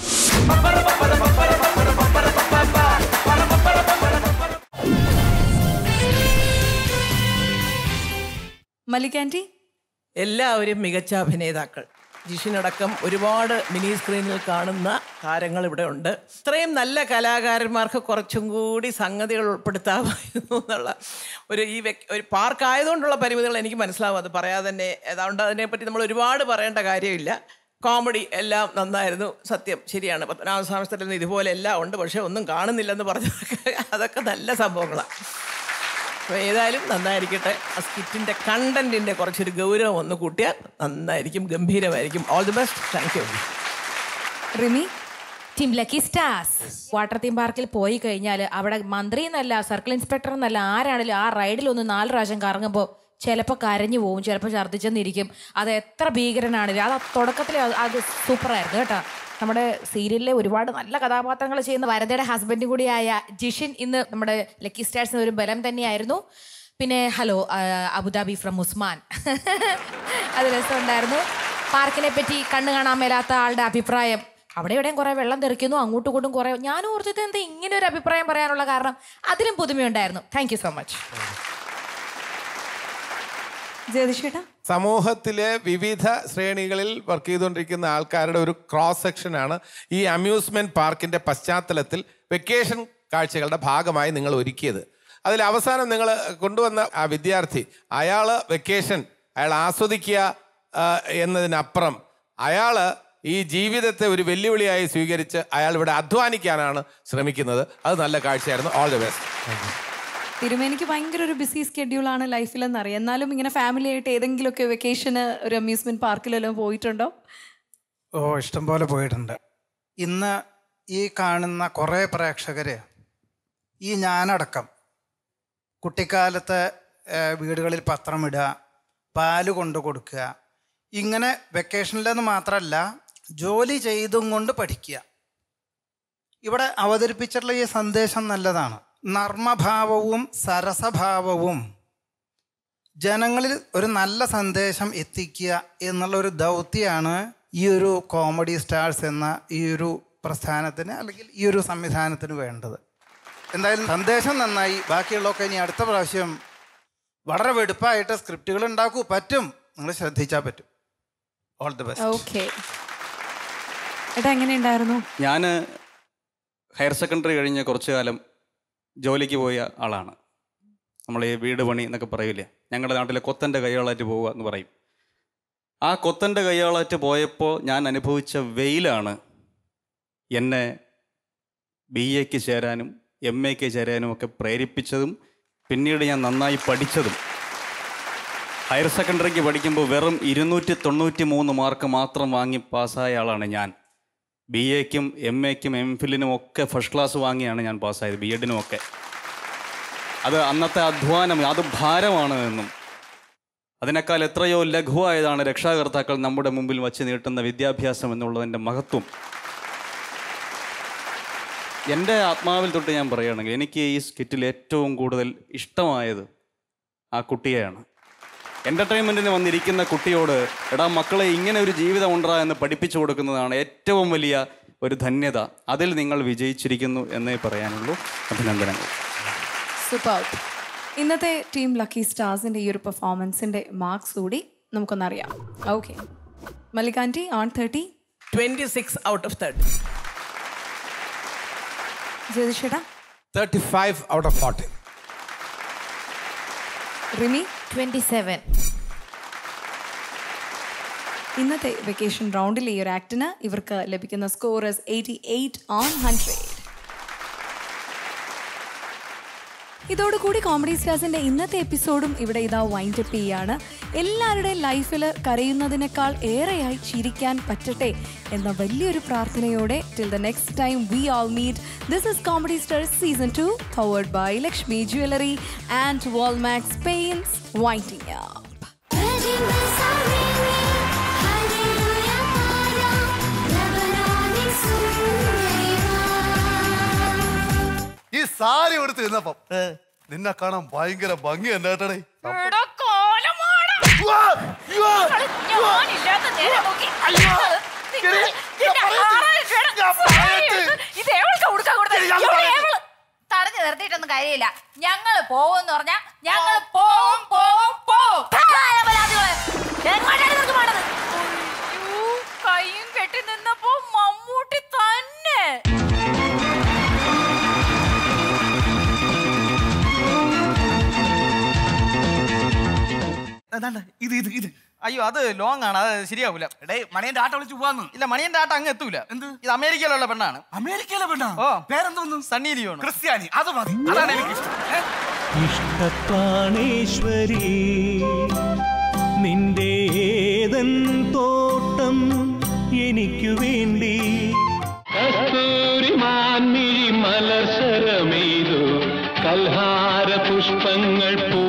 മല്ലിക്കാൻറ്റി എല്ലാവരും മികച്ച അഭിനേതാക്കൾ ജിഷിനടക്കം ഒരുപാട് മിനി സ്ക്രീനിൽ കാണുന്ന താരങ്ങൾ ഇവിടെ ഉണ്ട് ഇത്രയും നല്ല കലാകാരന്മാർക്ക് കുറച്ചും കൂടി സംഗതികൾ ഉൾപ്പെടുത്താമായിരുന്നു എന്നുള്ള ഒരു ഈ വ്യക് ഒരു പാർക്ക് ആയതുകൊണ്ടുള്ള പരിമിതികൾ എനിക്ക് മനസ്സിലാവും അത് പറയാതെ തന്നെ അതുകൊണ്ട് അതിനെപ്പറ്റി നമ്മൾ ഒരുപാട് പറയേണ്ട കാര്യമില്ല കോമഡി എല്ലാം നന്നായിരുന്നു സത്യം ശരിയാണ് പത്മനാഭ സ്വാമിസ്ഥലിൽ നിന്ന് ഇതുപോലെ എല്ലാം ഉണ്ട് പക്ഷേ ഒന്നും കാണുന്നില്ലെന്ന് പറഞ്ഞതൊക്കെ അതൊക്കെ നല്ല സംഭവങ്ങളാണ് അപ്പോൾ ഏതായാലും നന്നായിരിക്കട്ടെ ആ സ്കിറ്റിൻ്റെ കണ്ടന്റിൻ്റെ കുറച്ചൊരു ഗൗരവം ഒന്ന് കൂട്ടിയാൽ നന്നായിരിക്കും ഗംഭീരമായിരിക്കും all the best thank you Rimi team Lucky Stars water theme പാർക്കിൽ പോയി കഴിഞ്ഞാൽ അവിടെ മന്ത്രി എന്നല്ല സർക്കിൾ ഇൻസ്പെക്ടർ എന്നല്ല ആരാണെങ്കിലും ആ റൈഡിൽ ഒന്ന് നാല് പ്രാവശ്യം കറങ്ങുമ്പോൾ ചിലപ്പോൾ കരഞ്ഞു പോവും ചിലപ്പോൾ ഛർദ്ദിച്ചെന്നിരിക്കും അത് എത്ര ഭീകരനാണെങ്കിലും അത് തുടക്കത്തിൽ അത് സൂപ്പറായിരുന്നു കേട്ടോ നമ്മുടെ സീരിയലിലെ ഒരുപാട് നല്ല കഥാപാത്രങ്ങൾ ചെയ്യുന്ന വരദയുടെ ഹസ്ബൻഡും കൂടിയായ ജിഷിൻ ഇന്ന് നമ്മുടെ ലക്കി സ്റ്റാർസിന് ഒരു ബലം തന്നെയായിരുന്നു പിന്നെ ഹലോ ആ, അബുദാബി ഫ്രം ഉസ്മാൻ അത് രസമുണ്ടായിരുന്നു പാർക്കിനെ പറ്റി കണ്ണു കാണാൻ മേലാത്ത ആളുടെ അഭിപ്രായം അവിടെ ഇവിടെയും കുറേ വെള്ളം തെറിക്കുന്നു അങ്ങോട്ടും ഇങ്ങോട്ടും കുറേ ഞാൻ ഓർത്തിട്ട് എന്താ ഇങ്ങനെ ഒരു അഭിപ്രായം പറയാനുള്ള കാരണം അതിലും പുതുമയുണ്ടായിരുന്നു താങ്ക് യു സോ മച്ച് ജ്യോതിഷേട്ടാ സമൂഹത്തിലെ വിവിധ ശ്രേണികളിൽ വർക്ക് ചെയ്തുകൊണ്ടിരിക്കുന്ന ആൾക്കാരുടെ ഒരു ക്രോസ് സെക്ഷനാണ് ഈ അമ്യൂസ്മെന്റ് പാർക്കിന്റെ പശ്ചാത്തലത്തിൽ വെക്കേഷൻ കാഴ്ചകളുടെ ഭാഗമായി നിങ്ങൾ ഒരുക്കിയത് അതിൽ അവസാനം നിങ്ങൾ കൊണ്ടുവന്ന ആ വിദ്യാർത്ഥി അയാൾ വെക്കേഷൻ അയാൾ ആസ്വദിക്കുക ആ, എന്നതിനപ്പുറം അയാൾ ഈ ജീവിതത്തെ ഒരു വെല്ലുവിളിയായി സ്വീകരിച്ച് അയാൾ ഇവിടെ അധ്വാനിക്കാനാണ് ശ്രമിക്കുന്നത് അത് നല്ല കാഴ്ചയായിരുന്നു ഓൾ ദി ബെസ്റ്റ് തിരുമേനിക്ക് ഭയങ്കര ഒരു ബിസി സ്കെഡ്യൂളാണ് ലൈഫിലെന്ന് അറിയാം എന്നാലും ഇങ്ങനെ ഫാമിലി ആയിട്ട് ഏതെങ്കിലുമൊക്കെ വെക്കേഷന് ഒരു അമ്യൂസ്മെന്റ് പാർക്കിലെല്ലാം പോയിട്ടുണ്ടോ ഓ ഇഷ്ടം പോലെ പോയിട്ടുണ്ട് ഇന്ന് ഈ കാണുന്ന കുറേ പ്രേക്ഷകർ ഈ ഞാനടക്കം കുട്ടിക്കാലത്ത് ഏഹ്, വീടുകളിൽ പത്രം ഇടുക പാല് കൊണ്ടു കൊടുക്കുക ഇങ്ങനെ വെക്കേഷനിലെന്ന് മാത്രമല്ല ജോലി ചെയ്തും കൊണ്ട് പഠിക്കുക ഇവിടെ അവതരിപ്പിച്ചിട്ടുള്ള ഈ സന്ദേശം നല്ലതാണ് നർമ്മഭാവവും സരസഭാവവും ജനങ്ങളിൽ ഒരു നല്ല സന്ദേശം എത്തിക്കുക എന്നുള്ള ഒരു ദൗത്യമാണ് ഈ ഒരു കോമഡി സ്റ്റാർസ് എന്ന ഈ ഒരു പ്രസ്ഥാനത്തിന് അല്ലെങ്കിൽ ഈ ഒരു സംവിധാനത്തിന് വേണ്ടത് എന്തായാലും സന്ദേശം നന്നായി ബാക്കിയുള്ളതൊക്കെ ഇനി അടുത്ത പ്രാവശ്യം വളരെ വെടുപ്പായിട്ട് സ്ക്രിപ്റ്റുകൾ ഉണ്ടാക്കൂ പറ്റും നിങ്ങൾ ശ്രദ്ധിച്ചാൽ പറ്റും ഓൾ ദി ബെസ്റ്റ് ഓക്കെ ഏട്ടാ എങ്ങനെയുണ്ടായിരുന്നു ഞാൻ ഹയർ സെക്കൻഡറി കഴിഞ്ഞ് കുറച്ചു കാലം ജോലിക്ക് പോയ ആളാണ് നമ്മൾ ഈ വീട് പണി എന്നൊക്കെ പറയില്ലേ ഞങ്ങളുടെ നാട്ടിലെ കൊത്തൻ്റെ കൈയാളാറ്റ് പോവുക എന്ന് പറയും ആ കൊത്തൻ്റെ കൈയാളാറ്റ് പോയപ്പോൾ ഞാൻ അനുഭവിച്ച വെയിലാണ് എന്നെ ബി എക്ക് ചേരാനും എം എക്ക് ചേരാനും ഒക്കെ പ്രേരിപ്പിച്ചതും പിന്നീട് ഞാൻ നന്നായി പഠിച്ചതും ഹയർ സെക്കൻഡറിക്ക് പഠിക്കുമ്പോൾ വെറും ഇരുന്നൂറ്റി തൊണ്ണൂറ്റി മൂന്ന് മാർക്ക് മാത്രം വാങ്ങി പാസ്സായ ആളാണ് ഞാൻ ബി എക്കും എം എക്കും എം ഫില്ലിനും ഒക്കെ ഫസ്റ്റ് ക്ലാസ് വാങ്ങിയാണ് ഞാൻ പാസ്സായത് ബി എഡിനും ഒക്കെ അത് അന്നത്തെ അധ്വാനം അത് ഭാരമാണ് എന്നും അതിനേക്കാൾ എത്രയോ ലഘുവായതാണ് രക്ഷാകർത്താക്കൾ നമ്മുടെ മുമ്പിൽ വച്ച് നീട്ടുന്ന വിദ്യാഭ്യാസം എന്നുള്ളതിൻ്റെ മഹത്വം എൻ്റെ ആത്മാവിൽ തൊട്ട് ഞാൻ പറയുകയാണെങ്കിൽ എനിക്ക് ഈ സ്കിറ്റിൽ ഏറ്റവും കൂടുതൽ ഇഷ്ടമായത് ആ കുട്ടിയെയാണ് എൻ്റർടൈൻമെൻറ്റിന് വന്നിരിക്കുന്ന കുട്ടിയോട് എടാ മക്കളെ ഇങ്ങനെ ഒരു ജീവിതം ഉണ്ടാ എന്ന് പഠിപ്പിച്ചു കൊടുക്കുന്നതാണ് ഏറ്റവും വലിയ ഒരു ധന്യത അതിൽ നിങ്ങൾ വിജയിച്ചിരിക്കുന്നു എന്നേ പറയാനുള്ളൂ അഭിനന്ദനങ്ങൾ സൂപ്പർ ഇന്നത്തെ ടീം ലക്കി സ്റ്റാർസിന്റെ ഈ ഒരു പെർഫോമൻസിന്റെ മാർക്സ് കൂടി നമുക്കൊന്നറിയാം okay Mallika aunty on thirty twenty six out of thirty ജ്യോതിഷേട്ടാ thirty five out of forty Rimi twenty seven ഇന്നത്തെ വെക്കേഷൻ റൗണ്ടിൽ ഈ ഒരു ആക്ടിന് ഇവർക്ക് ലഭിക്കുന്ന score eighty eight on hundred ഇതോടുകൂടി കോമഡി സ്റ്റാർസിന്റെ ഇന്നത്തെ എപ്പിസോഡും ഇവിടെ ഇതാ വൈൻഡ് അപ്പ് ചെയ്യാണ് എല്ലാവരുടെയും ലൈഫിൽ കരയുന്നതിനേക്കാൾ ഏറെയായി ചിരിക്കാൻ പറ്റട്ടെ എന്ന വലിയൊരു പ്രാർത്ഥനയോടെ till the next time we'll meet this is Comedy Stars season two powered by Lakshmi jewellery and Walmax paints winding up ഈ സാരി എടുത്ത് നിന്നപ്പം നിന്നെ കാണാൻ ഭയങ്കര ഭംഗി എന്താട്ടടേ തടഞ്ഞു നിർത്തിയിട്ടൊന്നും കാര്യമില്ല ഞങ്ങള് പോവെന്ന് പറഞ്ഞാ ഞങ്ങള് പോവും പോവും പോവും എങ്ങോട്ടാണ് നിനക്ക് പോണത് അയ്യോ, കയ്യും കെട്ടി നിന്നപ്പോ മമ്മൂട്ടി തന്നെ ഇത് ഇത് ഇത് അയ്യോ അത് ലോങ് ആണ് അത് ശരിയാവൂല എടേ മണിയന്റെ ആട്ട വിളിച്ച് പോവാന്ന് ഇല്ല മണിയന്റെ ആട്ടം അങ്ങ് എത്തൂല എന്ത് ഇത് അമേരിക്കയിലുള്ള പെണ്ണാണ് അമേരിക്കയിലെ പെണ്ണാ ഓ പേരെന്തോന്നു സണ്ണി ലിയോൺ ക്രിസ്ത്യാനി അത് മതി അതാണ് എനിക്ക് ഇഷ്ടം ഏ? ഇഷ്ടപ്രാണേശ്വരി നിന്റെ ഏതൻ തോട്ടം എനിക്കു വേണ്ടി കസ്തൂരി മാൻമിഴി മലർസരമെയ്തു കൽഹാര പുഷ്പങ്ങൾ പൂ